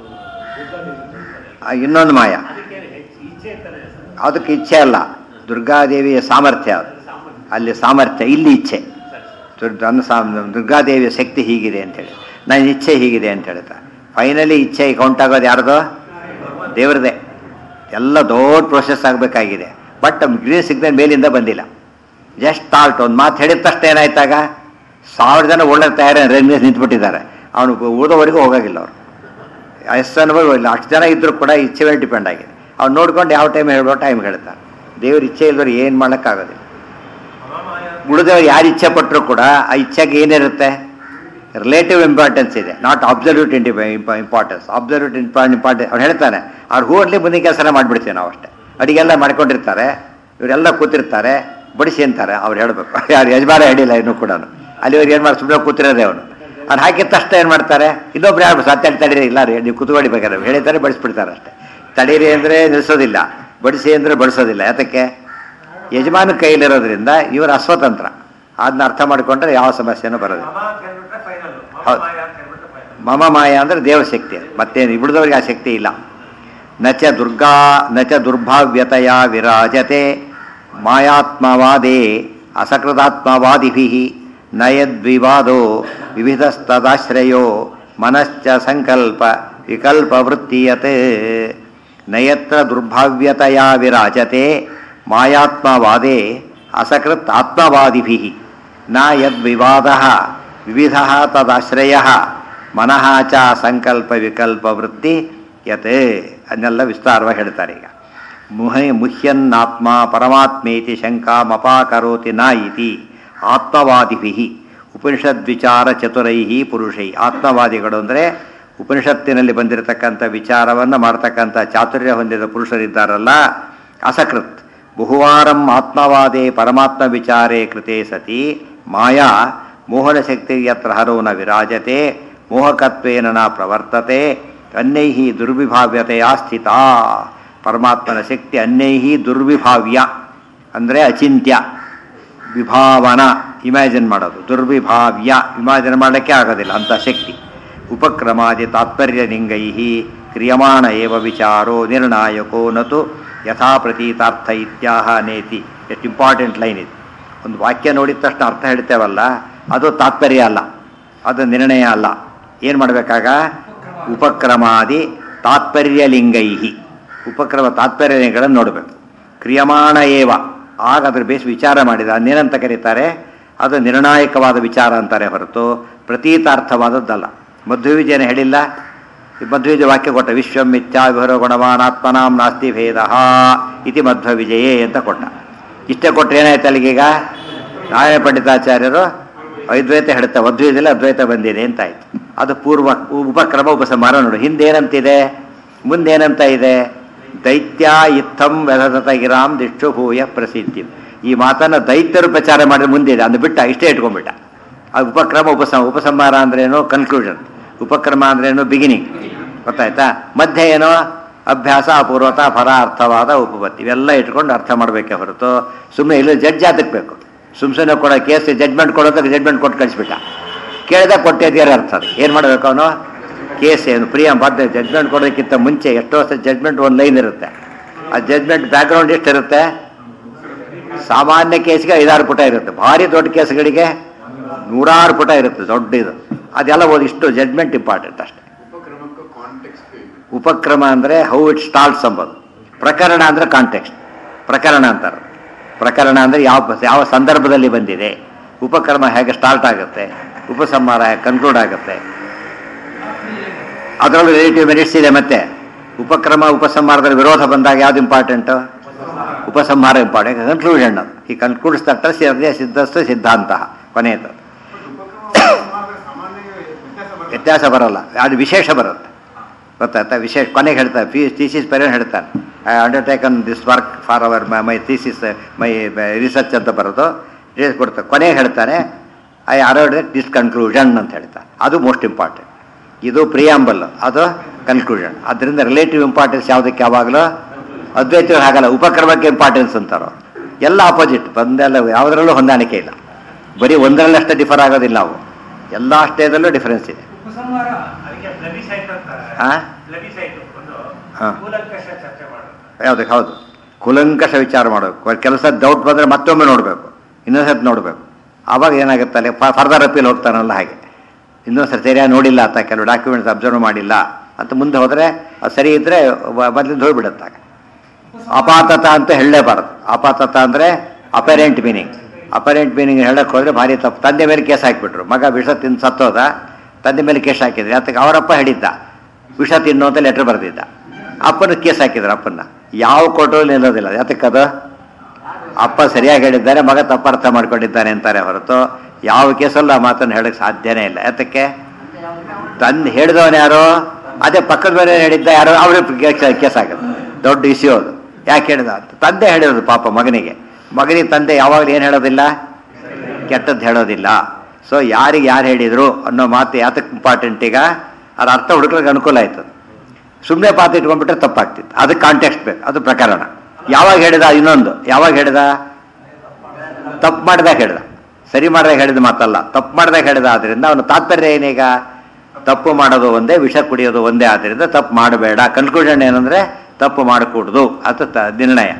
ಇನ್ನೊಂದು ಮಾಯ ಅದಕ್ಕೆ ಇಚ್ಛೆ ಅಲ್ಲ ದುರ್ಗಾದೇವಿಯ ಸಾಮರ್ಥ್ಯ ಅದು ಅಲ್ಲಿ ಸಾಮರ್ಥ್ಯ ಇಲ್ಲಿ ಇಚ್ಛೆ ದುರ್- ನನ್ನ ಸಾ ದುರ್ಗಾದೇವಿಯ ಶಕ್ತಿ ಹೀಗಿದೆ ಅಂತೇಳಿ ನನ್ನ ಇಚ್ಛೆ ಹೀಗಿದೆ ಅಂತ ಹೇಳ್ತಾರೆ ಫೈನಲಿ ಇಚ್ಛೆ ಕೌಂಟ್ ಆಗೋದು ಯಾರ್ದು ದೇವ್ರದೇ ಎಲ್ಲ ದೊಡ್ಡ ಪ್ರೊಸೆಸ್ ಆಗಬೇಕಾಗಿದೆ ಬಟ್ ಗ್ರೀನ್ ಸಿಗ್ನಲ್ ಮೇಲಿಂದ ಬಂದಿಲ್ಲ ಜಸ್ಟ್ ಸ್ಟಾರ್ಟ್ ಒಂದು ಮಾತು ಹೇಳಿದ ತಕ್ಷಣ ಏನಾಯ್ತಾಗ ಸಾವಿರ ಜನ ಒಳ್ಳೆ ತಯಾರಿ ರೈಲ್ವೆ ನಿಂತ್ಬಿಟ್ಟಿದ್ದಾರೆ ಅವನು ಉಳಿದವರೆಗೂ ಹೋಗಾಗಿಲ್ಲ ಅವರು ಎಷ್ಟು ಜನ ಇಲ್ಲ ಅಷ್ಟು ಜನ ಇದ್ದರೂ ಕೂಡ ಇಚ್ಛೆ ಮೇಲೆ ಡಿಪೆಂಡ್ ಆಗಿದೆ ಅವ್ನು ನೋಡ್ಕೊಂಡು ಯಾವ ಟೈಮ್ ಹೇಳ್ಬೋ ಟೈಮ್ ಹೇಳ್ತಾರೆ ದೇವ್ರ ಇಚ್ಛೆ ಇಲ್ದವ್ರು ಏನು ಮಾಡೋಕ್ಕಾಗೋದಿಲ್ಲ ಉಳಿದವ್ರು ಯಾರು ಇಚ್ಛೆ ಪಟ್ಟರು ಕೂಡ ಆ ಇಚ್ಛೆಗೆ ಏನಿರುತ್ತೆ ರಿಲೇಟಿವ್ ಇಂಪಾರ್ಟೆನ್ಸ್ ಇದೆ ನಾಟ್ ಅಬ್ಸಲ್ಯೂಟ್ ಇಂಟಿ ಇಂಪಾರ್ಟೆನ್ಸ್ ಅಬ್ಸಲ್ಯೂಟ್ ಇಂಪಾರ್ಟೆನ್ಸ್ ಅವ್ರು ಹೇಳ್ತಾನೆ ಅವ್ರು ಹೂ ಅಡ್ಲಿ ಮುಂದಿನ ಕೆಲಸನ ಮಾಡಿಬಿಡ್ತೀವಿ ನಾವು ಅಷ್ಟೇ ಅಡಿಗೆಲ್ಲ ಮಾಡ್ಕೊಂಡಿರ್ತಾರೆ ಇವರೆಲ್ಲ ಕೂತಿರ್ತಾರೆ ಬಡಿಸಿ ಅಂತಾರೆ ಅವ್ರು ಹೇಳ್ಬೇಕು ಯಾರು ಯಜಮಾನ ಹೇಳಿಲ್ಲ ಇನ್ನೂ ಕೂಡ ಅಲ್ಲಿವ್ರು ಏನು ಮಾಡಿ ಸುಮ್ಮನೆ ಕೂತಿರೋದೇ ಅವನು ಅವ್ನು ಹಾಕಿದ ತಕ್ಷಣ ಏನು ಮಾಡ್ತಾರೆ ಇನ್ನೊಬ್ರು ಯಾರು ಸತ್ಯ ತಡೀರಿ ಇಲ್ಲ ರೀ ನೀವು ಕುತ್ಕೊಳ್ಳಿ ಬೇಕಾದ್ರೆ ಹೇಳಿದ್ದಾರೆ ಬಡಿಸ್ಬಿಡ್ತಾರೆ ಅಷ್ಟೇ ತಡೀರಿ ಅಂದರೆ ನಿಲ್ಲಿಸೋದಿಲ್ಲ ಬಡಿಸಿ ಅಂದರೆ ಬಡಿಸೋದಿಲ್ಲ ಯಾತಕ್ಕೆ ಯಜಮಾನ ಕೈಲಿರೋದ್ರಿಂದ ಇವರು ಅಸ್ವತಂತ್ರ ಅದನ್ನ ಅರ್ಥ ಮಾಡಿಕೊಂಡ್ರೆ ಯಾವ ಸಮಸ್ಯೆನೂ ಬರೋದಿಲ್ಲ ಹೌದು. ಮಮ ಮಾಯ ಅಂದರೆ ದೇವಶಕ್ತಿ ಅದು ಮತ್ತೇನು ಇಬಿಡ್ದವ್ರಿಗೆ ಆ ಶಕ್ತಿ ಇಲ್ಲ ನಚ ದುರ್ಗಾ ನಚ ದುರ್ಭಾವ್ಯತೆಯ ವಿರಾಜತೆ ಮಾಯಾತ್ಮವಾದೇ ಅಸಕೃತಾತ್ಮವಾದಿಭಿ ನಯದ್ವಿವಾದೋ ವಿವಿಧಸ್ತದಾಶ್ರಯೋ ಮನಶ್ಚ ಸಂಕಲ್ಪ ವಿಕಲ್ಪ ವೃತ್ತೀಯತೆ ನಯತ್ರ ದುರ್ಭಾವ್ಯತೆಯ ವಿರಾಜತೆ ಮಾಯಾತ್ಮವಾದೇ ಅಸಕೃತ್ ಆತ್ಮವಾದಿಭಿ ನ ಯದ್ವಿವಾದ ವಿವಿಧ ತದಾಶ್ರಯ ಮನಃ ಚ ಸಂಕಲ್ಪ ವಿಕಲ್ಪ ವೃತ್ತಿ ಯತ್ ಅದನ್ನೆಲ್ಲ ವಿಸ್ತಾರವಾಗಿ ಹೇಳ್ತಾರೆ ಈಗ ಮುಹ ಮುಹ್ಯನ್ನಾತ್ಮ ಪರಮಾತ್ಮೇತಿ ಶಂಕಾಮಪಾಕರೋತಿ ನ ಇತಿ ಆತ್ಮವಾದಿಭಿ ಉಪನಿಷದ್ವಿಚಾರ ಚತುರೈ ಪುರುಷೈ ಆತ್ಮವಾದಿಗಳು ಅಂದರೆ ಉಪನಿಷತ್ತಿನಲ್ಲಿ ಬಂದಿರತಕ್ಕಂಥ ವಿಚಾರವನ್ನು ಮಾಡ್ತಕ್ಕಂಥ ಚಾತುರ್ಯ ಹೊಂದಿದ ಪುರುಷರಿದ್ದಾರಲ್ಲ ಅಸಕೃತ್ ಬಹುವಾರಂ ಆತ್ಮವಾದೇ ಪರಮಾತ್ಮ ವಿಚಾರೇ ಕೃತೆ ಸತಿ ಮಾಯಾ ಮೋಹನ ಶಕ್ತಿ ಯತ್ರ ಹರೋ ನ ವಿರಾಜತೆ ಮೋಹಕತ್ವೇನ ನ ಪ್ರವರ್ತತೆ ಅನ್ಯೈ ದುರ್ವಿಭಾವ್ಯತೆಯ ಸ್ಥಿತ ಪರಮಾತ್ಮನ ಶಕ್ತಿ ಅನ್ಯೈ ದುರ್ವಿಭಾವ್ಯ ಅಂದರೆ ಅಚಿಂತ್ಯ ವಿಭಾವನ ಇಮ್ಯಾಜಿನ್ ಮಾಡೋದು ದುರ್ವಿಭಾವ್ಯ ಇಮ್ಯಾಜಿನ್ ಮಾಡೋಕ್ಕೆ ಆಗೋದಿಲ್ಲ ಅಂಥ ಶಕ್ತಿ ಉಪಕ್ರಮಾದಿ ತಾತ್ಪರ್ಯ ಲಿಂಗೈ ಕ್ರಿಯಮಾಣ ಏವ ವಿಚಾರೋ ನಿರ್ಣಾಯಕೋ ನತು ಯಥಾ ಪ್ರತೀತಾರ್ಥ ಇತ್ಯಾಹ ನೇತಿ ಎಷ್ಟು ಇಂಪಾರ್ಟೆಂಟ್ ಲೈನ್ ಇದು ಒಂದು ವಾಕ್ಯ ನೋಡಿದ ತಕ್ಷಣ ಅರ್ಥ ಹೇಳ್ತೇವಲ್ಲ ಅದು ತಾತ್ಪರ್ಯ ಅಲ್ಲ ಅದು ನಿರ್ಣಯ ಅಲ್ಲ ಏನು ಮಾಡಬೇಕಾಗ ಉಪಕ್ರಮಾದಿ ತಾತ್ಪರ್ಯ ಲಿಂಗೈ ಉಪಕ್ರಮ ತಾತ್ಪರ್ಯಗಳನ್ನು ನೋಡಬೇಕು ಕ್ರಿಯಮಾಣ ಏವ ಆಗ ಅದ್ರ ಬೇಸ್ ವಿಚಾರ ಮಾಡಿದ ಅದನ್ನೇನಂತ ಕರೀತಾರೆ ಅದು ನಿರ್ಣಾಯಕವಾದ ವಿಚಾರ ಅಂತಾರೆ ಹೊರತು ಪ್ರತೀತಾರ್ಥವಾದದ್ದಲ್ಲ ಮಧ್ವವಿಜಯನ ಹೇಳಿಲ್ಲ ಈ ಮಧ್ವವಿಜಯ ವಾಕ್ಯ ಕೊಟ್ಟ ವಿಶ್ವಂ ಮಿಥ್ಯಾ ವಿಹರೋ ಗುಣವಾನ್ ಆತ್ಮನಾಂ ನಾಸ್ತಿ ಭೇದ ಇತಿ ಮಧ್ವವಿಜಯೇ ಅಂತ ಕೊಟ್ಟ ಇಷ್ಟೇ ಕೊಟ್ಟರೆ ಏನಾಯ್ತು ಅಲ್ಲಿಗೀಗ ನಾರಾಯಣ ಪಂಡಿತಾಚಾರ್ಯರು ಅದ್ವೈತ ಹೇಳ್ತಾ ಮಧ್ವವಿಜಯಲ್ಲಿ ಅದ್ವೈತ ಬಂದಿದೆ ಅಂತ ಆಯ್ತು ಅದು ಪೂರ್ವ ಉಪಕ್ರಮ ಉಪಸಂಹಾರ ನೋಡು ಹಿಂದೇನಂತಿದೆ ಮುಂದೇನಂತ ಇದೆ ದೈತ್ಯ ಇತ್ತಂ ವ್ಯಧತ ಗಿರಾಮ್ ದಿಷ್ಟು ಭೂಯ ಪ್ರಸಿದ್ಧಿ ಈ ಮಾತನ್ನ ದೈತ್ಯರು ಪ್ರಚಾರ ಮಾಡಿದ್ರೆ ಮುಂದಿದೆ ಅದು ಬಿಟ್ಟ ಇಷ್ಟೇ ಇಟ್ಕೊಂಡ್ಬಿಟ್ಟ ಅದು ಉಪಕ್ರಮ ಉಪಸಂ ಉಪಸಂಹಾರ ಅಂದ್ರೇನು ಕನ್ಕ್ಲೂಷನ್ ಉಪಕ್ರಮ ಅಂದ್ರೇನು ಬಿಗಿನಿಂಗ್ ಗೊತ್ತಾಯ್ತಾ ಮಧ್ಯೆ ಏನೋ ಅಭ್ಯಾಸ ಅಪೂರ್ವತ ಫಲ ಅರ್ಥವಾದ ಉಪಪತ್ತಿ ಇವೆಲ್ಲ ಇಟ್ಕೊಂಡು ಅರ್ಥ ಮಾಡಬೇಕೆ ಹೊರತು ಸುಮ್ಮನೆ ಇಲ್ಲ ಜಡ್ಜ್ ಬೇಕು ಸುಮ್ ಸುಮ್ಮನೆ ಕೊಡೋ ಕೇಸ್ ಜಡ್ಜ್ಮೆಂಟ್ ಕೊಡೋದಕ್ಕೆ ಜಡ್ಜ್ಮೆಂಟ್ ಕೊಟ್ಟು ಕಳಿಸ್ಬಿಟ್ಟ ಕೇಳಿದ ಕೊಟ್ಟಿದ್ದೀರ ಅರ್ಥ ಅದು ಏನು ಮಾಡಬೇಕು ಅವನು ಕೇಸ್ ಏನು ಪ್ರಿಯ ಬಾಧ್ಯ ಜಡ್ಜ್ಮೆಂಟ್ ಕೊಡೋದಕ್ಕಿಂತ ಮುಂಚೆ ಎಷ್ಟೋ ವರ್ಷ ಜಡ್ಜ್ಮೆಂಟ್ ಒಂದು ಲೈನ್ ಇರುತ್ತೆ ಆ ಜಡ್ಜ್ಮೆಂಟ್ ಬ್ಯಾಕ್ಗ್ರೌಂಡ್ ಎಷ್ಟಿರುತ್ತೆ ಸಾಮಾನ್ಯ ಕೇಸ್ಗೆ ಐದಾರು ಪುಟ ಇರುತ್ತೆ ಭಾರಿ ದೊಡ್ಡ ಕೇಸ್ಗಳಿಗೆ ನೂರಾರು ಪುಟ ಇರುತ್ತೆ ದೊಡ್ಡ ಇದು ಅದೆಲ್ಲ ಓದಿ ಇಷ್ಟು ಜಡ್ಜ್ಮೆಂಟ್ ಇಂಪಾರ್ಟೆಂಟ್ ಅಷ್ಟೇ ಉಪಕ್ರಮಕ್ಕೂ ಕಾಂಟೆಕ್ಸ್ಟ್ ಉಪಕ್ರಮ ಅಂದರೆ ಹೌ ಇಟ್ ಸ್ಟಾರ್ಟ್ಸ್ ಅಂಬೋದು ಪ್ರಕರಣ ಅಂದರೆ ಕಾಂಟೆಕ್ಸ್ಟ್ ಪ್ರಕರಣ ಅಂತಾರೆ ಪ್ರಕರಣ ಅಂದರೆ ಯಾವ ಯಾವ ಸಂದರ್ಭದಲ್ಲಿ ಬಂದಿದೆ ಉಪಕ್ರಮ ಹೇಗೆ ಸ್ಟಾರ್ಟ್ ಆಗುತ್ತೆ ಉಪಸಂಹಾರ ಹೇಗೆ ಕನ್ಕ್ಲೂಡ್ ಆಗುತ್ತೆ ಅದರಲ್ಲೂ ರಿಲೇಟಿವ್ ಮೆರಿಟ್ಸ್ ಇದೆ ಮತ್ತೆ ಉಪಕ್ರಮ ಉಪಸಂಹಾರದಲ್ಲಿ ವಿರೋಧ ಬಂದಾಗ ಯಾವ್ದು ಇಂಪಾರ್ಟೆಂಟು ಉಪಸಂಹಾರ ಇಂಪಾರ್ಟೆಂಟ್ ಕನ್ಕ್ಲೂಷನ್ ಅದು ಈ ಕನ್ಕ್ಲೂಡ್ಸ್ ತಟ್ಟ ಸಿದ್ಧ ಸಿದ್ಧಸ್ತು ಸಿದ್ಧಾಂತ ಕೊನೆಯದು ವ್ಯತ್ಯಾಸ ಬರಲ್ಲ ಅದು ವಿಶೇಷ ಬರುತ್ತೆ ಗೊತ್ತಾಯ್ತಾ ವಿಶೇಷ ಕೊನೆಗೆ ಹೇಳ್ತಾರೆ ಫೀ ಥೀಸಿಸ್ ಪೇರೆಂಟ್ ಹೇಳ್ತಾನೆ I undertaken this work for our my thesis my research ಅಂತ ಬರೋದು ರಿಸರ್ಚ್ ಕೊಡ್ತಾರೆ ಕೊನೆಗೆ ಹೇಳ್ತಾನೆ ಐ ಅರೌಡ್ ದಿಸ್ ಕನ್ಕ್ಲೂಷನ್ ಅಂತ ಹೇಳ್ತಾನೆ ಅದು ಮೋಸ್ಟ್ ಇಂಪಾರ್ಟೆಂಟ್ ಇದು ಪ್ರಿಯಾಂಬಲ್ ಅದು ಕನ್ಕ್ಲೂಷನ್ ಅದರಿಂದ ರಿಲೇಟಿವ್ ಇಂಪಾರ್ಟೆನ್ಸ್ ಯಾವುದಕ್ಕೆ ಯಾವಾಗಲೂ ಅದ್ವೈತರು ಹಾಗಲ್ಲ ಉಪಕ್ರಮಕ್ಕೆ ಇಂಪಾರ್ಟೆನ್ಸ್ ಅಂತಾರೋ ಎಲ್ಲ ಆಪೋಸಿಟ್ ಬಂದೆಲ್ಲ ಯಾವುದರಲ್ಲೂ ಹೊಂದಾಣಿಕೆ ಇಲ್ಲ ಬರೀ ಒಂದರಲ್ಲಷ್ಟೇ ಡಿಫರ್ ಆಗೋದಿಲ್ಲ ಅವು ಎಲ್ಲ ಸ್ಟೇಜಲ್ಲೂ ಡಿಫರೆನ್ಸ್ ಇದೆ ಉಪಸಂಹಾರ ಅದಕ್ಕೆ ಪ್ಲಬಿಸೈಟ್ ಅಂತಾರೆ ಹಾ? ಪ್ಲಬಿಸೈಟ್ ಒಂದು ಹಾ. ಕೂಲಂಕಷ ಚರ್ಚೆ ಮಾಡೋದು ಯಾವುದಕ್ಕೆ ಹೌದು ಕುಲಂಕಷ ವಿಚಾರ ಮಾಡಬೇಕು ಕೆಲಸ ಡೌಟ್ ಬಂದರೆ ಮತ್ತೊಮ್ಮೆ ನೋಡಬೇಕು ಇನ್ನೊಂದ್ಸತಿ ನೋಡಬೇಕು ಆವಾಗ ಏನಾಗುತ್ತೆ ಅಲ್ಲಿ ಫರ್ದರ್ ಅಪೀಲ್ ಹೋಗ್ತಾನಲ್ಲ ಹಾಗೆ ಇನ್ನೊಂದ್ಸರಿ ಸರಿಯಾಗಿ ನೋಡಿಲ್ಲ ಅಂತ ಕೆಲವು ಡಾಕ್ಯುಮೆಂಟ್ಸ್ ಅಬ್ಸರ್ವ್ ಮಾಡಿಲ್ಲ ಅಂತ ಮುಂದೆ ಹೋದರೆ ಅದು ಸರಿ ಇದ್ದರೆ ಮೊದಲಿಂದ ಹೋಗ್ಬಿಡುತ್ತಾಗ ಅಪಾತತ ಅಂತ ಹೇಳಲೇಬಾರದು ಅಪಾತತ ಅಂದರೆ ಅಪರೆಂಟ್ ಮೀನಿಂಗ್ ಅಪರೆಂಟ್ ಮೀನಿಂಗ್ ಹೇಳಕ್ಕೆ ಹೋದರೆ ಭಾರಿ ತಪ್ಪು ತಂದೆ ಮೇಲೆ ಕೇಸ್ ಹಾಕಿಬಿಟ್ರು ಮಗ ವಿಷ ತಿಂದು ಸತ್ತೋದ ತಂದೆ ಮೇಲೆ ಕೇಸ್ ಹಾಕಿದ್ರು ಅದಕ್ಕೆ ಅವರಪ್ಪ ಹೇಳಿದ್ದ ವಿಷ ತಿನ್ನು ಅಂತ ಲೆಟರ್ ಬರೆದಿದ್ದ ಅಪ್ಪನ ಕೇಸ್ ಹಾಕಿದ್ರು ಅಪ್ಪನ್ನ ಯಾವ ಕೋರ್ಟಲ್ಲಿ ನಿಲ್ಲೋದಿಲ್ಲ ಯಾತಕ್ಕದು ಅಪ್ಪ ಸರಿಯಾಗಿ ಹೇಳಿದ್ದಾರೆ ಮಗ ತಪ್ಪರ್ಥ ಮಾಡ್ಕೊಂಡಿದ್ದಾನೆ ಅಂತಾರೆ ಹೊರತು ಯಾವ ಕೇಸಲ್ಲೂ ಆ ಮಾತನ್ನು ಹೇಳಕ್ಕೆ ಸಾಧ್ಯನೇ ಇಲ್ಲ ಯಾತಕ್ಕೆ ತಂದು ಹೇಳಿದವನು ಯಾರು ಅದೇ ಪಕ್ಕದ ಮನೆ ಹೇಳಿದ್ದ ಯಾರೋ ಅವ್ರಿಗೆ ಕೇಸ್ ಆಗುತ್ತೆ ದೊಡ್ಡ ಇಶ್ಯೂ ಅದು ಯಾಕೆ ಹೇಳಿದ ಅಂತ ತಂದೆ ಹೇಳಿರೋದು ಪಾಪ ಮಗನಿಗೆ ಮಗನಿಗೆ ತಂದೆ ಯಾವಾಗಲೂ ಏನು ಹೇಳೋದಿಲ್ಲ ಕೆಟ್ಟದ್ದು ಹೇಳೋದಿಲ್ಲ ಸೊ ಯಾರಿಗೆ ಯಾರು ಹೇಳಿದರು ಅನ್ನೋ ಮಾತು ಯಾತಕ್ಕೆ ಇಂಪಾರ್ಟೆಂಟ್ ಈಗ ಅದು ಅರ್ಥ ಹುಡುಕ್ಲಿಕ್ಕೆ ಅನುಕೂಲ ಆಯ್ತು ಸುಮ್ಮನೆ ಪಾತ್ರ ಇಟ್ಕೊಂಡ್ಬಿಟ್ರೆ ತಪ್ಪಾಗ್ತಿತ್ತು ಅದಕ್ಕೆ ಕಾಂಟೆಕ್ಸ್ಟ್ ಬೇಕು ಅದು ಪ್ರಕರಣ ಯಾವಾಗ ಹೇಳಿದ ಇನ್ನೊಂದು ಯಾವಾಗ ಹೇಳಿದ ತಪ್ಪು ಮಾಡಿದಾಗ ಹೇಳಿದ ಸರಿ ಮಾಡಿದಾಗ ಹೇಳಿದ ಮಾತಲ್ಲ ತಪ್ಪು ಮಾಡಿದಾಗ ಹೇಳಿದ ಆದ್ರಿಂದ ಅವನ ತಾತ್ಪರ್ಯ ಏನೀಗ ತಪ್ಪು ಮಾಡೋದು ಒಂದೇ ವಿಷ ಕುಡಿಯೋದು ಒಂದೇ ಆದ್ರಿಂದ ತಪ್ಪು ಮಾಡಬೇಡ ಕನ್ಕ್ಲೂಷನ್ ಏನಂದ್ರೆ ತಪ್ಪು ಮಾಡಕೂಡ್ದು ಅದು ತ ನಿರ್ಣಯ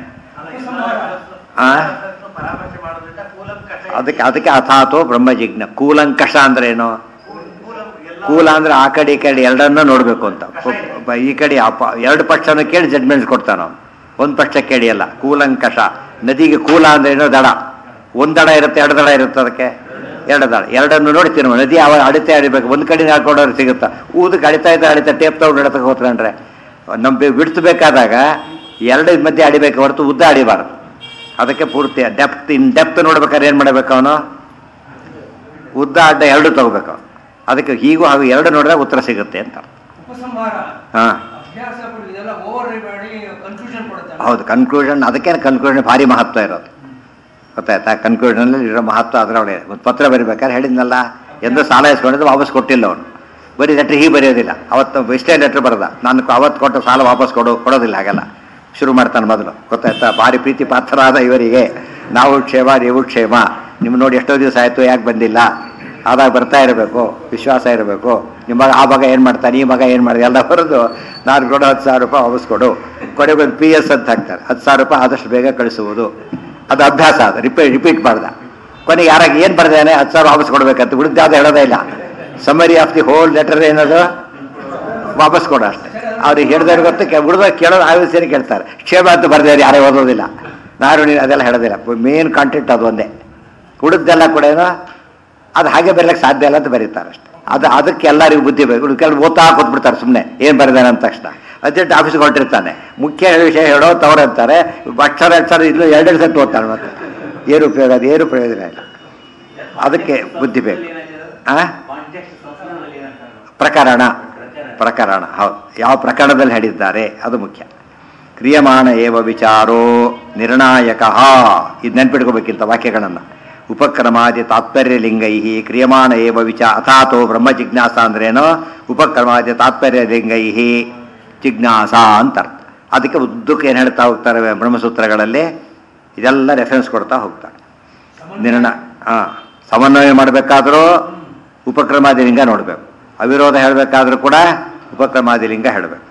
ಆ? ಪರಾಮರ್ಶೆ ಮಾಡೋದ್ರಿಂದ ಕೂಲಂಕಷ ಅದಕ್ಕೆ ಅದಕ್ಕೆ ಅಥಾತೋ ಬ್ರಹ್ಮಜಿಜ್ಞ ಕೂಲಂಕಷ ಅಂದ್ರೆ ಏನು ಕೂಲಂ ಎಲ್ಲ ಕೂಲ ಅಂದ್ರೆ ಆ ಕಡೆ ಈ ಕಡೆ ಎರಡನ್ನ ನೋಡಬೇಕು ಅಂತ ಒಬ್ಬ ಈ ಕಡೆ ಅಪ ಎರಡು ಪಕ್ಷನೂ ಕೇಳಿ ಜಡ್ಮೆಂಟ್ ಕೊಡ್ತಾನ ಅವನು ಒಂದು ಪಕ್ಷ ಕೇಳಿ ಅಲ್ಲ ಕೂಲಂಕಷ ನದಿಗೆ ಕೂಲ ಅಂದ್ರೆ ಏನೋ ದಡ ಒಂದು ದಡ ಇರುತ್ತೆ ಎರಡು ದಡ ಇರುತ್ತೆ ಅದಕ್ಕೆ ಎರಡು ದಡ ಎರಡನ್ನು ನೋಡ್ತೀವಿ ನಾವು ನದಿ ಅವ ಅಡಿತೆ ಅಡಿಬೇಕು ಒಂದು ಕಡೆ ಹಾಕೊಂಡವ್ರು ಸಿಗುತ್ತಾ ಊದಕ್ಕೆ ಅಡಿತಾ ಇದ್ದ ಅಡಿತಾ ಟೇಪ್ ತಗೊಂಡು ಎಡತಕ್ಕೆ ಹೋತ್ಕೊಂಡ್ರೆ ನಮ್ಮ ಬಿಡಿಸ್ಬೇಕಾದಾಗ ಎರಡು ಮಧ್ಯೆ ಅಡಿಬೇಕು ಹೊರತು ಉದ್ದ ಅಡಿಬಾರ್ದು ಅದಕ್ಕೆ ಪೂರ್ತಿ ಡೆಪ್ತ್ ಇನ್ ಡೆಪ್ತ್ ನೋಡ್ಬೇಕಾದ್ರೆ ಏನು ಮಾಡ್ಬೇಕು ಅವನು ಉದ್ದ ಅಡ್ಡ ಎರಡು ತಗೋಬೇಕು ಅವನು ಅದಕ್ಕೆ ಹೀಗೂ ಹಾಗೂ ಎರಡು ನೋಡಿದ್ರೆ ಉತ್ತರ ಸಿಗುತ್ತೆ ಅಂತ ಸಂಹಾರ ಹಾಂ ಅಭ್ಯಾಸ ಪಡು ಇದೆಲ್ಲ ಓವರ್ ಮಾಡಿ ಕನ್ಫ್ಯೂಷನ್ ಕೊಡುತ್ತೆ ಹೌದು ಕನ್ಕ್ಲೂಷನ್ ಅದಕ್ಕೆ ಕನ್ಕ್ಲೂಷನ್ ಭಾರಿ ಮಹತ್ವ ಇರೋದು ಗೊತ್ತಾಯ್ತಾ ಕನ್ಕ್ಲೂಷನಲ್ಲಿ ಇರೋ ಮಹತ್ವ ಅದರೊಳಗೆ ಒಂದು ಪತ್ರ ಬರಿಬೇಕಾದ್ರೆ ಹೇಳಿದ್ನಲ್ಲ ಎಂದು ಸಾಲ ಇಸ್ಕೊಂಡಿದ್ದು ವಾಪಸ್ ಕೊಟ್ಟಿಲ್ಲ ಅವನು ಬರೀ ಲೆಟ್ರ್ ಹೀಗೆ ಬರೆಯೋದಿಲ್ಲ ಅವತ್ತು ಇಷ್ಟೇ ಲೆಟ್ರ್ ಬರದ ನಾನು ಅವತ್ತು ಕೊಟ್ಟ ಸಾಲ ವಾಪಸ್ ಕೊಡೋ ಕೊಡೋದಿಲ್ಲ ಹಾಗೆಲ್ಲ ಶುರು ಮಾಡ್ತಾನೆ ಮೊದಲು ಗೊತ್ತಾಯ್ತಾ ಭಾರಿ ಪ್ರೀತಿ ಪಾತ್ರರಾದ ಇವರಿಗೆ ನಾವು ಕ್ಷೇಮ ನೀವು ಕ್ಷೇಮ ನಿಮ್ಮ ನೋಡಿ ಎಷ್ಟೋ ದಿವಸ ಆಯಿತು ಯಾಕೆ ಬಂದಿಲ್ಲ ಆದಾಗ ಬರ್ತಾ ಇರಬೇಕು ವಿಶ್ವಾಸ ಇರಬೇಕು ನಿಮ್ಮ ಮಗ ಆ ಮಗ ಏನು ಮಾಡ್ತಾನೆ ಈ ಮಗ ಏನು ಮಾಡ್ತಾನೆ ಎಲ್ಲ ಬರೋದು ನಾನು ಕೊಡೋ ಹತ್ತು ಸಾವಿರ ರೂಪಾಯಿ ವಾಪಸ್ ಕೊಡು ಕೊನೆಗೆ ಒಂದು ಪಿ ಎಸ್ ಅಂತ ಹಾಕ್ತಾರೆ ಹತ್ತು ಸಾವಿರ ರೂಪಾಯಿ ಆದಷ್ಟು ಬೇಗ ಕಳಿಸುವುದು ಅದು ಅಭ್ಯಾಸ ಅದು ರಿಪೀಟ್ ರಿಪೀಟ್ ಮಾಡ್ದ ಕೊನೆಗೆ ಯಾರಾಗ ಏನು ಬರ್ದೇನೆ ಹತ್ತು ಸಾವಿರ ವಾಪಸ್ ಕೊಡ್ಬೇಕಂತ ಉಳಿದ ಯಾವ್ದು ಹೇಳೋದೇ ಇಲ್ಲ summary of the whole letter ಏನದು ವಾಪಸ್ ಕೊಡು ಅಷ್ಟೇ ಅವ್ರಿಗೆ ಹೇಳಿದವ್ರಿಗೆ ಗೊತ್ತು ಉಳಿದ ಕೇಳೋದು ಆಯೋಜನೆ ಕೇಳ್ತಾರೆ ಕ್ಷೇಮ ಅಂತ ಬರ್ದೇವ್ರು ಯಾರೇ ಓದೋದಿಲ್ಲ ನಾನು ನೀನು ಅದೆಲ್ಲ ಹೇಳೋದಿಲ್ಲ ಮೇನ್ ಕಾಂಟೆಂಟ್ ಅದು ಒಂದೇ ಉಳಿದೆಲ್ಲ ಕೂಡ ಏನೋ ಅದು ಹಾಗೆ ಬರಲಿಕ್ಕೆ ಸಾಧ್ಯ ಇಲ್ಲ ಅಂತ ಬರೀತಾರೆ ಅಷ್ಟೇ ಅದು ಅದಕ್ಕೆ ಎಲ್ಲರಿಗೂ ಬುದ್ಧಿ ಬೇಕು ಉಳ್ದ ಕೆಲವು ಓದ್ತಾ ಕೂತ್ಬಿಡ್ತಾರೆ ಸುಮ್ಮನೆ ಏನು ಬರೆದಾನೆ ಅಂದ ತಕ್ಷಣ ಅರ್ಜೆಂಟ್ ಆಫೀಸ್ಗೆ ಹೊರಟಿರ್ತಾನೆ ಮುಖ್ಯ ವಿಷಯ ಹೇಳೋ ತವರು ಅಂತಾರೆ ಅಕ್ಷರ ಅಕ್ಷರ ಇಲ್ಲೂ ಎರಡೆರಡು ಸತ್ತು ಓದ್ತಾನೆ ಮತ್ತೆ ಏನು ಉಪಯೋಗ ಅದು ಏನು ಪ್ರಯೋಜನ ಇಲ್ಲ ಅದಕ್ಕೆ ಬುದ್ಧಿ ಬೇಕು ಆ ಪ್ರಕರಣ ಪ್ರಕರಣ ಹೌದು ಯಾವ ಪ್ರಕರಣದಲ್ಲಿ ಹೇಳಿದ್ದಾರೆ ಅದು ಮುಖ್ಯ ಕ್ರಿಯಮಾಣ ಏವ ವಿಚಾರೋ ನಿರ್ಣಾಯಕ ಇದು ನೆನ್ಪಿಟ್ಕೋಬೇಕಿಂತ ವಾಕ್ಯಗಳನ್ನು ಉಪಕ್ರಮಾದಿ ತಾತ್ಪರ್ಯ ಲಿಂಗೈ ಕ್ರಿಯಮಾಣ ಏವ ವಿಚಾರ ಅಥಾತೋ ಬ್ರಹ್ಮ ಜಿಜ್ಞಾಸ ಅಂದ್ರೇನೋ ಉಪಕ್ರಮಾದಿ ತಾತ್ಪರ್ಯ ಲಿಂಗೈ ಜಿಜ್ಞಾಸ ಅಂತ ಅರ್ಥ ಅದಕ್ಕೆ ಉದ್ದಕ್ಕೆ ಏನು ಹೇಳ್ತಾ ಹೋಗ್ತಾರೆ ಬ್ರಹ್ಮಸೂತ್ರಗಳಲ್ಲಿ ಇದೆಲ್ಲ ರೆಫರೆನ್ಸ್ ಕೊಡ್ತಾ ಹೋಗ್ತಾರೆ ನಿರ್ಣ ಹಾಂ ಸಮನ್ವಯ ಮಾಡಬೇಕಾದ್ರೂ ಉಪಕ್ರಮಾದಿ ಲಿಂಗ ನೋಡಬೇಕು ಅವಿರೋಧ ಹೇಳಬೇಕಾದ್ರೂ ಕೂಡ ಉಪಕ್ರಮಾದಿ ಲಿಂಗ ಹೇಳಬೇಕು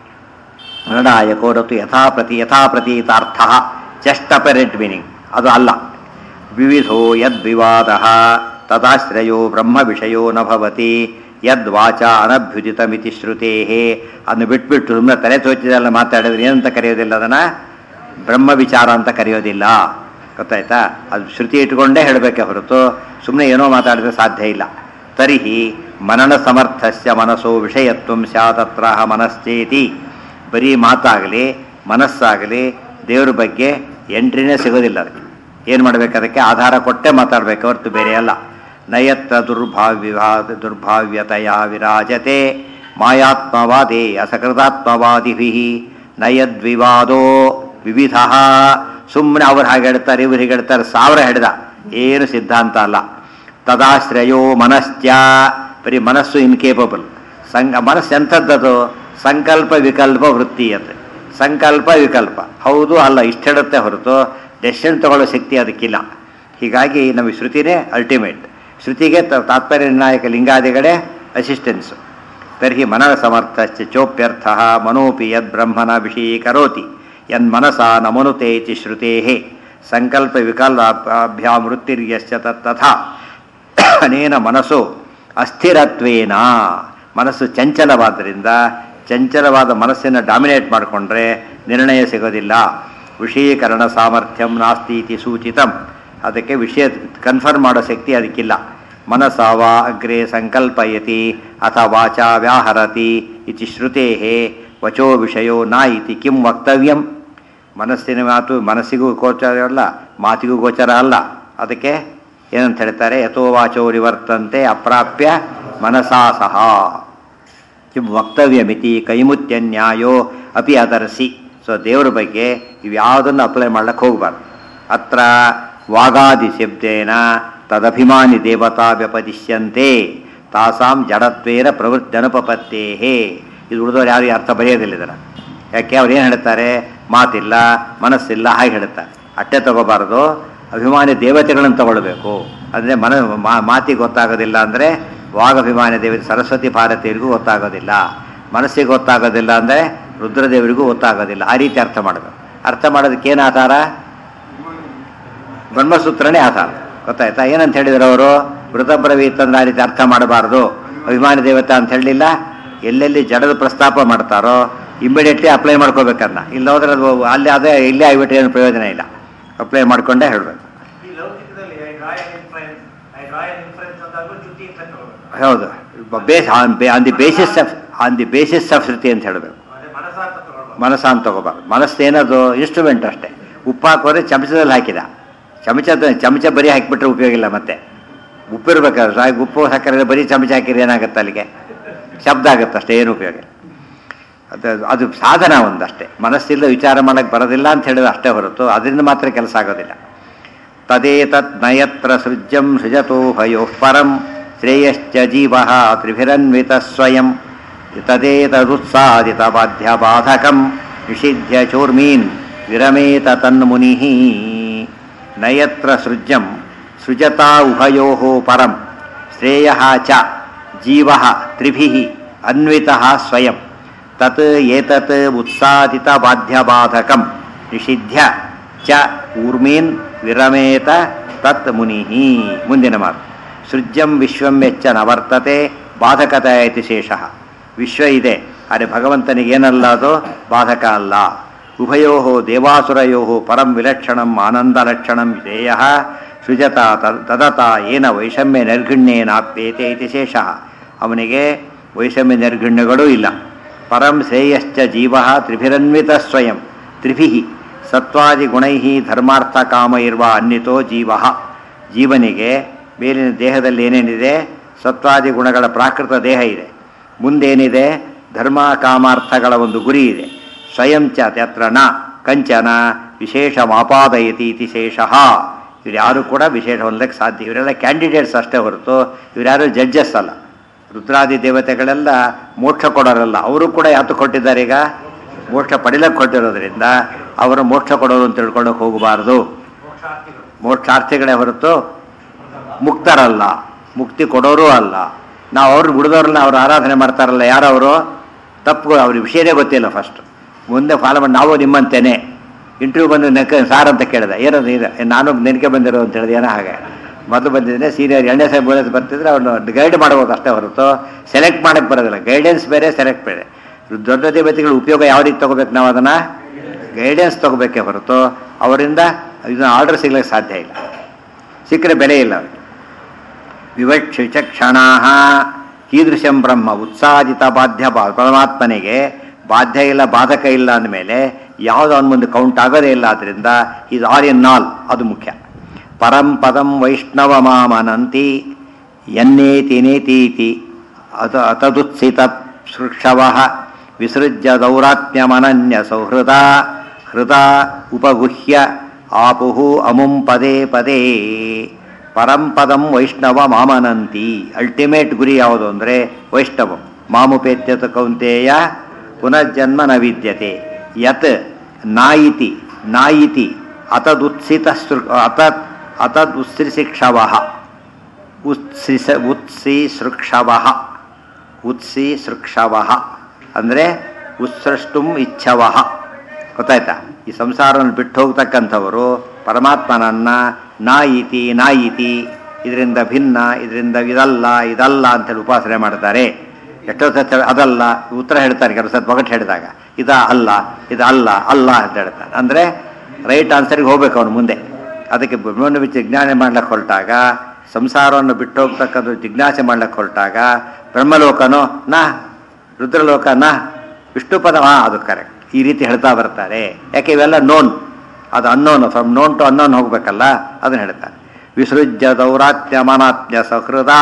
ನಿರ್ಣಾಯಕೋ ರತು ಯಥಾಪ್ರತಿ ಯಥಾಪ್ರತೀತಾರ್ಥ ಜಸ್ಟ್ ಅಪರೆಂಟ್ ಮೀನಿಂಗ್ ಅದು ಅಲ್ಲ ವಿವಿಧೋ ಯದ್ವಿವಾದ ತದಾಶ್ರಯೋ ಬ್ರಹ್ಮ ವಿಷಯೋ ನ ಭವತಿ ಯದ್ವಾಚ ಅನಭ್ಯುದಿತಮಿತಿ ಶ್ರುತೇ ಅದನ್ನು ಬಿಟ್ಬಿಟ್ಟು ಸುಮ್ಮನೆ ತಲೆ ತೋಚಿದೆಲ್ಲ ಮಾತಾಡಿದ್ರೆ ಏನಂತ ಕರೆಯೋದಿಲ್ಲ ಅದನ್ನು ಬ್ರಹ್ಮ ವಿಚಾರ ಅಂತ ಕರೆಯೋದಿಲ್ಲ ಗೊತ್ತಾಯ್ತಾ ಅದು ಶ್ರುತಿ ಇಟ್ಕೊಂಡೇ ಹೇಳಬೇಕೆ ಹೊರತು ಸುಮ್ಮನೆ ಏನೋ ಮಾತಾಡಿದ್ರೆ ಸಾಧ್ಯ ಇಲ್ಲ ತರ್ಹಿ ಮನನ ಸಮರ್ಥಸ್ಯ ಮನಸ್ಸೋ ವಿಷಯತ್ವ ಸ್ಯಾತತ್ರ ಮನಶ್ಚೇತಿ ಬರೀ ಮಾತಾಗಲಿ ಮನಸ್ಸಾಗಲಿ ದೇವ್ರ ಬಗ್ಗೆ ಎಂಟ್ರಿನೇ ಸಿಗೋದಿಲ್ಲ ಅದಕ್ಕೆ ಏನು ಮಾಡಬೇಕು ಅದಕ್ಕೆ ಆಧಾರ ಕೊಟ್ಟೇ ಮಾತಾಡಬೇಕು ಹೊರತು ಬೇರೆ ಅಲ್ಲ ನಯತ್ರ ದುರ್ಭಾವ್ಯ ದುರ್ಭಾವ್ಯತೆಯ ವಿರಾಜತೆ ಮಾಯಾತ್ಮವಾದೇ ಅಸಕೃತಾತ್ಮವಾದಿಭಿ ನಯದ್ವಿವಾದೋ ವಿವಿಧ ಸುಮ್ಮನೆ ಅವ್ರು ಹಾಗೆ ಹೇಳ್ತಾರೆ ಇವ್ರು ಹೀಗೆ ಹೇಳ್ತಾರೆ ಸಾವಿರ ಹಿಡ್ದ ಏನು ಸಿದ್ಧಾಂತ ಅಲ್ಲ ತದಾಶ್ರಯೋ ಮನಶ್ಚ ಬರೀ ಮನಸ್ಸು ಇನ್ಕೇಪಬಲ್ ಸಂಗ ಮನಸ್ಸು ಎಂಥದ್ದದು ಸಂಕಲ್ಪ ವಿಕಲ್ಪ ವೃತ್ತಿ ಅಂತ ಸಂಕಲ್ಪ ವಿಕಲ್ಪ ಹೌದು ಅಲ್ಲ ಇಷ್ಟ ಹೇಳುತ್ತೆ ಹೊರತು ಡೆಸಿಷನ್ ತಗೊಳ್ಳೋ ಶಕ್ತಿ ಅದಕ್ಕಿಲ್ಲ ಹೀಗಾಗಿ ನಮಗೆ ಶ್ರುತಿನೇ ಅಲ್ಟಿಮೇಟ್ ಶ್ರುತಿಗೆ ತ- ತಾತ್ಪರ್ಯ ನಿರ್ಣಾಯಕ ಲಿಂಗಾದಿಗಳೇ ಅಸಿಸ್ಟೆನ್ಸು ತರ್ಹಿ ಮನನ ಸಮರ್ಥಶ್ಚ ಚೋಪ್ಯರ್ಥ ಮನೋಪಿ ಯದ್ ಬ್ರಹ್ಮನ ವಿಷಯೀಕರೋತಿ ಯನ್ಮನಸ ನಮನುತೆ ಇತಿ ಶ್ರುತೇ ಸಂಕಲ್ಪ ವಿಕಲ್ಪಾಭ್ಯಾಂ ವೃತ್ತಿರ್ಯಶ್ಚ ತಥಾ ಅನೇನ ಮನಸ್ಸು ಅಸ್ಥಿರತ್ವೇನ ಮನಸ್ಸು ಚಂಚಲವಾದ್ದರಿಂದ ಚಂಚಲವಾದ ಮನಸ್ಸನ್ನು ಡಾಮಿನೇಟ್ ಮಾಡಿಕೊಂಡ್ರೆ ನಿರ್ಣಯ ಸಿಗೋದಿಲ್ಲ ವಿಷಯೀಕರಣ ಸಾಮರ್ಥ್ಯಂ ನಾಸ್ತಿ ಇತಿ ಸೂಚಿತಂ ಅದಕ್ಕೆ ವಿಷಯ ಕನ್ಫರ್ಮ್ ಮಾಡೋ ಶಕ್ತಿ ಅದಕ್ಕಿಲ್ಲ ಮನಸಾವ ಅಗ್ರೆ ಸಂಕಲ್ಪಯತಿ ಅಥ ವಾಚಾ ವ್ಯಾಹರತಿ ಇತಿ ಶ್ರುತೇ ವಚೋ ವಿಷಯೋ ನ ಇತಿ ಕಿಂ ವಕ್ತವ್ಯಂ ಮನಸ್ಸಿನ ಮಾತು ಮನಸ್ಸಿಗೂ ಗೋಚರ ಅಲ್ಲ ಮಾತಿಗೂ ಗೋಚರ ಅಲ್ಲ ಅದಕ್ಕೆ ಏನಂತ ಹೇಳ್ತಾರೆ ಯಥೋ ವಾಚೋ ನಿವರ್ತಂತೆ ಅಪ್ರಾಪ್ಯ ಮನಸಾ ಸಹ ಕಿಂ ವಕ್ತವ್ಯಮಿತಿ ಕೈಮುತ್ಯ ನ್ಯಾಯೋ ಅಪಿ ಅದರ್ಸಿ ಸೊ ದೇವರ ಬಗ್ಗೆ ಇವ್ಯಾವುದನ್ನು ಅಪ್ಲೈ ಮಾಡ್ಲಿಕ್ಕೆ ಹೋಗಬಾರ್ದು ಅತ್ರ ವಾಗಾದಿ ಶಬ್ದೇನ ತದಭಿಮಾನಿ ದೇವತಾ ವ್ಯಪದಿಶ್ಯಂತೆ ತಾಸಾಂ ಜಡತ್ವೇನ ಪ್ರವೃತ್ತಿ ಅನುಪಪತ್ತೇಹೇ ಇದು ಉಳಿದವ್ರು ಯಾರು ಈ ಅರ್ಥ ಬರೆಯೋದಿಲ್ಲ ಇದರ ಯಾಕೆ ಅವ್ರು ಏನು ಹೇಳ್ತಾರೆ ಮಾತಿಲ್ಲ ಮನಸ್ಸಿಲ್ಲ ಹಾಗೆ ಹೇಳ್ತಾರೆ ಅಟ್ಟೆ ತಗೋಬಾರ್ದು ಅಭಿಮಾನಿ ದೇವತೆಗಳನ್ನು ತಗೊಳ್ಬೇಕು ಅಂದರೆ ಮನ ಮಾ- ಮಾತಿಗೆ ಗೊತ್ತಾಗೋದಿಲ್ಲ ಅಂದರೆ ವಾಗಭಿಮಾನಿ ದೇವತೆ ಸರಸ್ವತಿ ಭಾರತೀಯರಿಗೂ ಗೊತ್ತಾಗೋದಿಲ್ಲ ಮನಸ್ಸಿಗೆ ಗೊತ್ತಾಗೋದಿಲ್ಲ ಅಂದರೆ ರುದ್ರದೇವರಿಗೂ ಗೊತ್ತಾಗೋದಿಲ್ಲ ಆ ರೀತಿ ಅರ್ಥ ಮಾಡಬೇಕು ಅರ್ಥ ಮಾಡೋದಕ್ಕೆ ಏನು ಆಧಾರ ಬ್ರಹ್ಮಸೂತ್ರನೇ ಆಧಾರ ಗೊತ್ತಾಯ್ತಾ ಏನಂತ ಹೇಳಿದ್ರು ಅವರು ಮೃತಬ್ರವೀತ್ ಅಂದ್ರೆ ಆ ರೀತಿ ಅರ್ಥ ಮಾಡಬಾರ್ದು ಅಭಿಮಾನಿ ದೇವತೆ ಅಂತ ಹೇಳಲಿಲ್ಲ ಎಲ್ಲೆಲ್ಲಿ ಜಡದ ಪ್ರಸ್ತಾಪ ಮಾಡ್ತಾರೋ ಇಮಿಡಿಯೇಟ್ಲಿ ಅಪ್ಲೈ ಮಾಡ್ಕೋಬೇಕನ್ನ ಇಲ್ಲ ಹೋದ್ರೆ ಅದು ಅಲ್ಲಿ ಅದೇ ಇಲ್ಲೇ ಆಗಿಬಿಟ್ರೆ ಏನು ಪ್ರಯೋಜನ ಇಲ್ಲ ಅಪ್ಲೈ ಮಾಡ್ಕೊಂಡೇ ಹೇಳಬೇಕು ಈ ಲೌಕಿಕದಲ್ಲಿ I draw an influence I draw an influence ಅಂದಾಗಲೂ ಚ್ಯುತಿ ಅಂತ ತಗೋಬೇಕು ಹೌದು base on the basis of on the basis of ಶ್ರುತಿ ಅಂತ ಹೇಳಬೇಕು ಅದೇ ಮನಸ ಅಂತ ತಗೊಳ್ಬೇಕು ಮನಸ್ಸ ಅಂತ ತಗೋಬಾರ್ದು ಮನಸ್ಸೇನದು ಇನ್ಸ್ಟ್ರೂಮೆಂಟ್ ಅಷ್ಟೇ ಉಪ್ಪು ಹಾಕೋದ್ರೆ ಚಮಚದಲ್ಲಿ ಹಾಕಿದ ಚಮಚ ಚಮಚ ಬರೀ ಹಾಕಿಬಿಟ್ರೆ ಉಪಯೋಗ ಇಲ್ಲ ಮತ್ತೆ ಉಪ್ಪಿರ್ಬೇಕಾದ್ರೆ ಸಾಕು ಉಪ್ಪು ಸಕ್ಕರೆ ಬರೀ ಚಮಚ ಹಾಕಿದ್ರೆ ಏನಾಗುತ್ತೆ ಅಲ್ಲಿಗೆ ಶಬ್ದ ಆಗುತ್ತೆ ಅಷ್ಟೇ ಏನು ಉಪಯೋಗ ಇಲ್ಲ ಅದು ಅದು ಸಾಧನ ಒಂದಷ್ಟೇ ಮನಸ್ಸಿಲ್ಲ ವಿಚಾರ ಮಾಡಕ್ಕೆ ಬರೋದಿಲ್ಲ ಅಂತ ಹೇಳಿದ್ರೆ ಅಷ್ಟೇ ಹೊರತು ಅದರಿಂದ ಮಾತ್ರ ಕೆಲಸ ಆಗೋದಿಲ್ಲ ತದೇತತ್ ನಯತ್ರ ಸೃಜ್ಯಂ ಸೃಜತೋ ಭಯೋ ಪರಂ ಶ್ರೇಯಶ್ಚ ಜೀವ ತ್ರಿಭಿರನ್ವಿತ ಸ್ವಯಂ ತದೇತದುತ್ಸಾದಿತ ಬಾಧ್ಯ ಬಾಧಕಂ ನಿಷಿಧ್ಯ ಚೋರ್ಮೀನ್ ವಿರಮೇತ ತನ್ಮುನಿ ನಯತ್ರ ಸೃಜ್ಯಂ ಸೃಜತಾ ಉಭಯೋ ಪರಂ ಶ್ರೇಯ ಚ ಜೀವ ತ್ರಿಭಿ ಅನ್ವಿತ ಸ್ವಯಂ ತತ್ ಏತತ್ ಉತ್ಸಾದಿತ ಬಾಧ್ಯಬಾಧಕಂ ನಿಷಿಧ್ಯ ಚ ಊರ್ಮೀನ್ ವಿರಮೇತ ತತ್ ಮುನಿ ಮುಂದಿನ ಮಾತು ಸೃಜ್ಯಂ ವಿಶ್ವಂ ವೆಚ್ಚ ನವರ್ತತೆ ಬಾಧಕತ ಇತಿ ಶೇಷಃ ವಿಶ್ವ ಇದೆ ಆದರೆ ಭಗವಂತನಿಗೆ ಏನಲ್ಲ ಅದು ಬಾಧಕ ಅಲ್ಲ ಉಭಯೋ ದೇವಾಸುರಯೋ ಪರಂ ವಿಲಕ್ಷಣಂ ಆನಂದಲಕ್ಷಣಂ ಧ್ಯೇಯ ಸೃಜತ ತದತ ಏನ ವೈಷಮ್ಯ ನಿರ್ಘಣ್ಯೇನಾಪ್ಯೇತೆ ಇತಿ ಶೇಷಃ ಅವನಿಗೆ ವೈಷಮ್ಯ ನಿರ್ಘಣ್ಯಗಳೂ ಇಲ್ಲ ಪರಂ ಶ್ರೇಯಶ್ಚ ಜೀವ ತ್ರಿಭಿರನ್ವಿತ ಸ್ವಯಂ ತ್ರಿಭಿ ಸತ್ವಾದಿ ಗುಣೈ ಧರ್ಮಾರ್ಥ ಕಾಮ ಇರುವ ಅನ್ವಿತೋ ಜೀವ ಜೀವನಿಗೆ ಮೇಲಿನ ದೇಹದಲ್ಲಿ ಏನೇನಿದೆ ಸತ್ವಾದಿ ಗುಣಗಳ ಪ್ರಾಕೃತ ದೇಹ ಇದೆ ಮುಂದೇನಿದೆ ಧರ್ಮ ಕಾಮಾರ್ಥಗಳ ಒಂದು ಗುರಿ ಇದೆ ಸ್ವಯಂ ಚ ತತ್ರ ನ ಕಂಚನ ವಿಶೇಷ ಮಾಪಾದಯತಿ ಇತಿ ಶೇಷಃ ಇವ್ರು ಯಾರು ಕೂಡ ವಿಶೇಷ ಹೊಂದಕ್ಕೆ ಸಾಧ್ಯ ಇವರೆಲ್ಲ ಕ್ಯಾಂಡಿಡೇಟ್ಸ್ ಅಷ್ಟೇ ಹೊರತು ಇವ್ರ್ಯಾರು ಜಡ್ಜಸ್ ಅಲ್ಲ ರುದ್ರಾದಿ ದೇವತೆಗಳೆಲ್ಲ ಮೋಕ್ಷ ಕೊಡೋರಲ್ಲ ಅವರು ಕೂಡ ಯಾತು ಕೊಟ್ಟಿದ್ದಾರೆ ಈಗ ಮೋಕ್ಷ ಪಡಿಲಕ್ಕೆ ಕೊಟ್ಟಿರೋದ್ರಿಂದ ಅವರು ಮೋಕ್ಷ ಕೊಡೋರು ಅಂತ ತಿಳ್ಕೊಳ್ಳೋಕೆ ಹೋಗಬಾರ್ದು ಮೋಕ್ಷಾರ್ಥಿಗಳು ಮೋಕ್ಷಾರ್ಥಿಗಳೇ ಹೊರತು ಮುಕ್ತರಲ್ಲ ಮುಕ್ತಿ ಕೊಡೋರು ಅಲ್ಲ ನಾವು ಅವ್ರು ಬಿಡಿದವ್ರನ್ನ ಅವ್ರು ಆರಾಧನೆ ಮಾಡ್ತಾರಲ್ಲ ಯಾರವರು ತಪ್ಪು ಅವ್ರಿಗೆ ವಿಷಯನೇ ಗೊತ್ತಿಲ್ಲ ಫಸ್ಟ್ ಮುಂದೆ ಫಾಲೋ ಮಾಡಿ ನಾವು ನಿಮ್ಮಂತೇನೆ ಇಂಟರ್ವ್ಯೂ ಬಂದು ನೆಕ ಸಾರ್ ಅಂತ ಕೇಳಿದೆ ಏನದು ಇದೆ ನಾನು ನೆನಕೆ ಬಂದಿರೋ ಅಂತ ಹೇಳಿದೆ ಏನೋ ಹಾಗೆ ಮೊದಲು ಬಂದಿದ್ದೇನೆ ಸೀನಿಯರ್ ಎರಡನೇ ಸಾರಿ ಮೂರನೇ ಸಾರಿ ಬರ್ತಿದ್ರೆ ಅವನು ಗೈಡ್ ಮಾಡ್ಬೋದು ಅಷ್ಟೇ ಹೊರತು ಸೆಲೆಕ್ಟ್ ಮಾಡಕ್ಕೆ ಬರೋದಿಲ್ಲ ಗೈಡೆನ್ಸ್ ಬೇರೆ ಸೆಲೆಕ್ಟ್ ಬೇರೆ ದೊಡ್ಡ ದೇವತೆಗಳ ಉಪಯೋಗ ಯಾವ ರೀತಿ ತೊಗೋಬೇಕು ನಾವು ಅದನ್ನು ಗೈಡೆನ್ಸ್ ತೊಗೋಬೇಕೇ ಹೊರತು ಅವರಿಂದ ಇದನ್ನ ಆರ್ಡರ್ ಸಿಗ್ಲಿಕ್ಕೆ ಸಾಧ್ಯ ಇಲ್ಲ ಸಿಕ್ಕರೆ ಬೆಲೆ ಇಲ್ಲ ಅವ್ರಿಗೆ ವಿವಕ್ಷ ವಿಚಕ್ಷಣಾ ಕೀದೃಶಂ ಬ್ರಹ್ಮ ಉತ್ಸಾಹಿತ ಬಾಧ್ಯ ಬಾ- ಪರಮಾತ್ಮನಿಗೆ ಬಾಧ್ಯ ಇಲ್ಲ ಬಾಧಕ ಇಲ್ಲ ಅಂದಮೇಲೆ ಯಾವುದು ಅವನ ಮುಂದೆ ಕೌಂಟ್ ಆಗೋದೇ ಇಲ್ಲ ಆದ್ದರಿಂದ ಇದು ಆಲ್ ಇನ್ ಆಲ್ ಅದು ಮುಖ್ಯ ಪರಂ ಪದಂ ವೈಷ್ಣವ ಮಾಮನಂತಿ ಯನ್ನೇತಿ ನೇತೀತಿ ಅತ ಅತದುತ್ಸಿತ ಸೃಕ್ಷವ ವಿಸೃಜ್ಯ ದೌರಾತ್ಮ್ಯಮನನ್ಯ ಸೌಹೃದ ಹೃದ ಉಪಗುಹ್ಯ ಆಪುಹು ಅಮುಂ ಪದೇ ಪದೇ ಪರಂಪದಂ ವೈಷ್ಣವ ಮಾಮನಂತಿ ಅಲ್ಟಿಮೇಟ್ ಗುರಿ ಯಾವುದು ಅಂದರೆ ವೈಷ್ಣವಂ ಮಾಮುಪೇತ್ಯತ ಕೌಂತೆಯ ಪುನರ್ಜನ್ಮ ನ ವಿದ್ಯತೆ ಯತ್ ನಾಯಿತಿ ನಾಯಿತಿ ಅತದುತ್ಸಿತ ಸೃ ಅತತ್ ಅತದುತ್ಸೃಕ್ಷವ ಉತ್ಸಿಸ ಉತ್ಸಿ ಸೃಕ್ಷವ ಉತ್ಸಿ ಸೃಕ್ಷವ ಅಂದರೆ ಉತ್ಸೃಷ್ಟುಂ ಇಚ್ಛವ ಗೊತ್ತಾಯ್ತಾ ಈ ಸಂಸಾರವನ್ನು ಬಿಟ್ಟು ಹೋಗ್ತಕ್ಕಂಥವರು ಪರಮಾತ್ಮನನ್ನ ನಾಯಿತಿ ನಾಯಿತಿ ಇದರಿಂದ ಭಿನ್ನ ಇದರಿಂದ ಇದಲ್ಲ ಇದಲ್ಲ ಅಂತೇಳಿ ಉಪಾಸನೆ ಮಾಡ್ತಾರೆ ಎಷ್ಟೋ ಸತಿ ಅದಲ್ಲ ಉತ್ತರ ಹೇಳ್ತಾರೆ ಕೆಲವು ಸತ್ ಒಗಟ್ಟು ಹೇಳಿದಾಗ ಇದ ಅಲ್ಲ ಇದು ಅಲ್ಲ ಅಲ್ಲ ಅಂತ ಹೇಳ್ತಾನೆ ಅಂದರೆ ರೈಟ್ ಆನ್ಸರ್ಗೆ ಹೋಗ್ಬೇಕು ಅವನು ಮುಂದೆ ಅದಕ್ಕೆ ಬ್ರಹ್ಮನ ಬಿಚ್ಚಿ ಜಿಜ್ಞಾಸೆ ಮಾಡ್ಲಿಕ್ಕೆ ಹೊರಟಾಗ ಸಂಸಾರವನ್ನು ಬಿಟ್ಟು ಹೋಗ್ತಕ್ಕಂಥ ಜಿಜ್ಞಾಸೆ ಮಾಡ್ಲಿಕ್ಕೆ ಹೊರಟಾಗ ಬ್ರಹ್ಮಲೋಕನೋ ನಾ ರುದ್ರಲೋಕ ನಾ ವಿಷ್ಣು ಪದ ಹಾ ಅದು ಕರೆಕ್ಟ್ ಈ ರೀತಿ ಹೇಳ್ತಾ ಬರ್ತಾರೆ ಯಾಕೆ ಇವೆಲ್ಲ ನೋನ್ ಅದು unknown from known to unknown ಹೋಗ್ಬೇಕಲ್ಲ ಅದನ್ನ ಹೇಳ್ತಾರೆ ವಿಸೃಜ್ಯ ದೌರಾತ್ಯ ಮನಾತ್ಯ ಸಹೃದ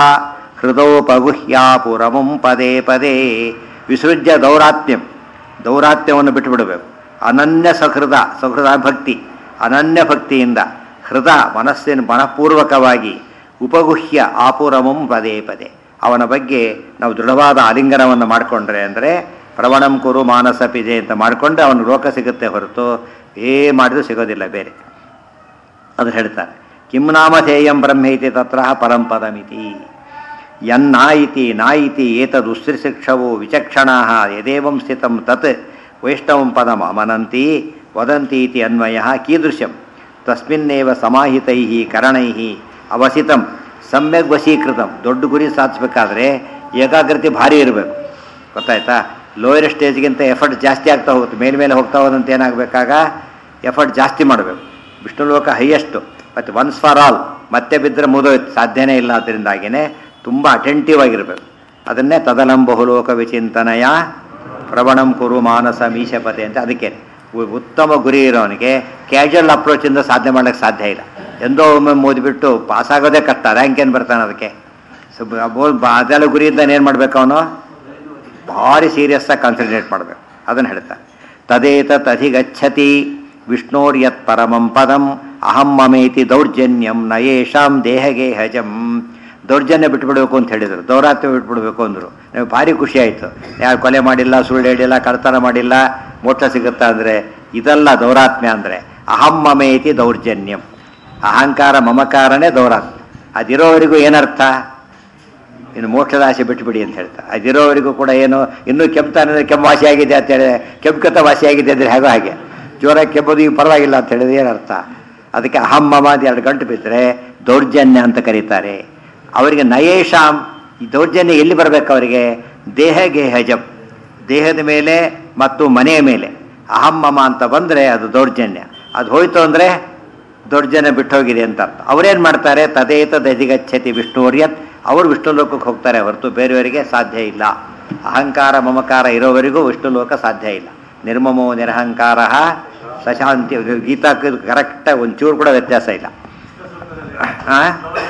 ಹೃದೋಪಗುಹ್ಯಾಪುರಮಂ ಪದೇ ಪದೇ ವಿಸೃಜ್ಯ ದೌರಾತ್ಮ್ಯಂ ದೌರಾತ್ಮ್ಯವನ್ನು ಬಿಟ್ಟುಬಿಡಬೇಕು ಅನನ್ಯ ಸಹೃದ ಸಹೃದ ಭಕ್ತಿ ಅನನ್ಯ ಭಕ್ತಿಯಿಂದ ಹೃದ ಮನಸ್ಸಿನ ಮನಪೂರ್ವಕವಾಗಿ ಉಪಗುಹ್ಯ ಆಪುರಮಂ ಪದೇ ಪದೇ ಅವನ ಬಗ್ಗೆ ನಾವು ದೃಢವಾದ ಆಲಿಂಗನವನ್ನು ಮಾಡಿಕೊಂಡ್ರೆ ಅಂದರೆ ಪ್ರವಣಂ ಕುರು ಮಾನಸ ಪಿಜೆ ಅಂತ ಮಾಡಿಕೊಂಡ್ರೆ ಅವನು ಲೋಕ ಸಿಗುತ್ತೆ ಹೊರತು ಏ ಮಾಡಿದ್ರು ಸಿಗೋದಿಲ್ಲ ಬೇರೆ ಅದು ಹೇಳ್ತಾರೆ ಕಿಂ ನಾಮಧೇಯಂ ಬ್ರಹ್ಮೇತಿ ತತ್ರ ಪರಂಪದಮಿತಿ ಯನ್ನಾಯಿತಿ ನಾಯಿತಿ ಏತದುಸ್ತ್ರಿಶಿಕ್ಷವೋ ವಿಚಕ್ಷಣಾ ಯದೇವಂ ಸ್ಥಿತಂ ತತ್ ವೈಷ್ಣವಂ ಪದಂ ಅಮನಂತಿ ವದಂತೀತಿ ಅನ್ವಯ ಕೀದೃಶಂ ತಸ್ಮಿನ್ನೇವ ಸಮಾಹಿತೈ ಕರಣೈ ಅವಸಿತಂ ಸಮ್ಯಕ್ ವಶೀಕೃತಂ ದೊಡ್ಡ ಗುರಿ ಸಾಧಿಸ್ಬೇಕಾದ್ರೆ ಏಕಾಗ್ರತೆ ಭಾರಿ ಇರಬೇಕು ಗೊತ್ತಾಯ್ತಾ ಲೋಯರ್ ಸ್ಟೇಜ್ಗಿಂತ ಎಫರ್ಟ್ ಜಾಸ್ತಿ ಆಗ್ತಾ ಹೋಗುತ್ತೆ ಮೇಲ್ಮೇಲೆ ಹೋಗ್ತಾ ಹೋದಂತ ಏನಾಗಬೇಕಾಗ ಎಫರ್ಟ್ ಜಾಸ್ತಿ ಮಾಡಬೇಕು ವಿಷ್ಣು ಲೋಕ ಹೈಯೆಸ್ಟು ಮತ್ತು ಒನ್ಸ್ ಫಾರ್ ಆಲ್ ಮತ್ತೆ ಬಿದ್ದರೆ ಮುದೋಯ್ತು ಸಾಧ್ಯನೇ ಇಲ್ಲ ಅದರಿಂದಾಗಿಯೇ ತುಂಬ ಅಟೆಂಟಿವ್ ಆಗಿರಬೇಕು ಅದನ್ನೇ ತದಲಂಬಹುಲೋಕ ವಿಚಿಂತನಯ ಪ್ರವಣಂ ಕುರು ಮಾನಸ ಮೀಶಪತೆ ಅಂತ ಅದಕ್ಕೆ ಉ- ಉತ್ತಮ ಗುರಿ ಇರೋನಿಗೆ ಕ್ಯಾಶುವಲ್ ಅಪ್ರೋಚಿಂದ ಸಾಧನೆ ಮಾಡ್ಲಿಕ್ಕೆ ಸಾಧ್ಯ ಇಲ್ಲ ಎಂದೋ ಒಮ್ಮೆ ಓದಿಬಿಟ್ಟು ಪಾಸ್ ಆಗೋದೇ ಕಷ್ಟ ರ್ಯಾಂಕ್ ಏನು ಬರ್ತಾನೆ ಅದಕ್ಕೆ ಸೊ ಬ- ಬ- ಅದೆಲ್ಲ ಗುರಿಯಿಂದ ಏನು ಮಾಡ್ಬೇಕು ಅವನು ಭಾರಿ ಸೀರಿಯಸ್ಸಾಗಿ ಕಾನ್ಸಂಟ್ರೇಟ್ ಮಾಡಬೇಕು ಅದನ್ನು ಹೇಳ್ತಾರೆ ತದೇತತ್ ಅಧಿಗಚ್ಚತಿ ವಿಷ್ಣೋರ್ಯತ್ ಪರಮಂ ಪದಂ ಅಹಂ ಮಮೇತಿ ದೌರ್ಜನ್ಯಂ ನಯೇಷಾಂ ದೇಹಗೆ ಹಜಂ ದೌರ್ಜನ್ಯ ಬಿಟ್ಬಿಡ್ಬೇಕು ಅಂತ ಹೇಳಿದರು ದೌರಾತ್ಮ್ಯ ಬಿಟ್ಬಿಡ್ಬೇಕು ಅಂದರು ನೀವು ಭಾರಿ ಖುಷಿ ಆಯಿತು ಯಾರು ಕೊಲೆ ಮಾಡಿಲ್ಲ ಸುಳ್ಳು ಹೇಳಿಲ್ಲ ಕಳ್ತನ ಮಾಡಿಲ್ಲ ಮೋಕ್ಷ ಸಿಗುತ್ತಾ ಅಂದರೆ ಇದಲ್ಲ ದೌರಾತ್ಮ್ಯ ಅಂದರೆ ಅಹಂ ಮಮೇತಿ ದೌರ್ಜನ್ಯಂ ಅಹಂಕಾರ ಮಮಕಾರನೇ ದೌರಾತ್ಮ್ಯ ಅದಿರೋವರೆಗೂ ಏನರ್ಥ ಇನ್ನು ಮೋಕ್ಷದ ಆಸೆ ಬಿಟ್ಟುಬಿಡಿ ಅಂತ ಹೇಳ್ತಾರೆ ಅದಿರೋವರೆಗೂ ಕೂಡ ಏನು ಇನ್ನೂ ಕೆಮ್ತಾನೆ ಕೆಮ್ಮು ವಾಸಿ ಆಗಿದೆ ಅಂತ ಹೇಳಿದ್ರೆ ಕೆಮ್ಕತ ವಾಸಿ ಆಗಿದೆ ಅಂದರೆ ಹೇಗೋ ಹಾಗೆ ಜ್ವರ ಕೆಮ್ಮೋದು ಈಗ ಪರವಾಗಿಲ್ಲ ಅಂತ ಹೇಳಿದ್ರೆ ಏನರ್ಥ ಅದಕ್ಕೆ ಅಹಂ ಮಮ ಅಂತ ಎರಡು ಗಂಟು ಬಿದ್ದರೆ ದೌರ್ಜನ್ಯ ಅಂತ ಕರೀತಾರೆ ಅವರಿಗೆ ನಯೇಶಾಂ ಈ ದೌರ್ಜನ್ಯ ಎಲ್ಲಿ ಬರಬೇಕು ಅವರಿಗೆ ದೇಹಗೆ ಹಜಂ ದೇಹದ ಮೇಲೆ ಮತ್ತು ಮನೆಯ ಮೇಲೆ ಅಹಂ ಮಮ ಅಂತ ಬಂದರೆ ಅದು ದೌರ್ಜನ್ಯ ಅದು ಹೋಯ್ತು ಅಂದರೆ ದೌರ್ಜನ್ಯ ಬಿಟ್ಟೋಗಿದೆ ಅಂತ ಅರ್ಥ ಅವ್ರೇನು ಮಾಡ್ತಾರೆ ತದೇತ ದಧಿಗಚ್ಚತಿ ವಿಷ್ಣುವರ್ಯತ್ ಅವರು ವಿಷ್ಣು ಲೋಕಕ್ಕೆ ಹೋಗ್ತಾರೆ ಹೊರತು ಬೇರೆಯವರಿಗೆ ಸಾಧ್ಯ ಇಲ್ಲ ಅಹಂಕಾರ ಮಮಕಾರ ಇರೋವರೆಗೂ ವಿಷ್ಣು ಲೋಕ ಸಾಧ್ಯ ಇಲ್ಲ ನಿರ್ಮಮೋ ನಿರಹಂಕಾರ ಸಶಾಂತಿ ಗೀತಾ ಕರೆಕ್ಟಾಗಿ ಒಂಚೂರು ಕೂಡ ವ್ಯತ್ಯಾಸ ಇಲ್ಲ ಆ?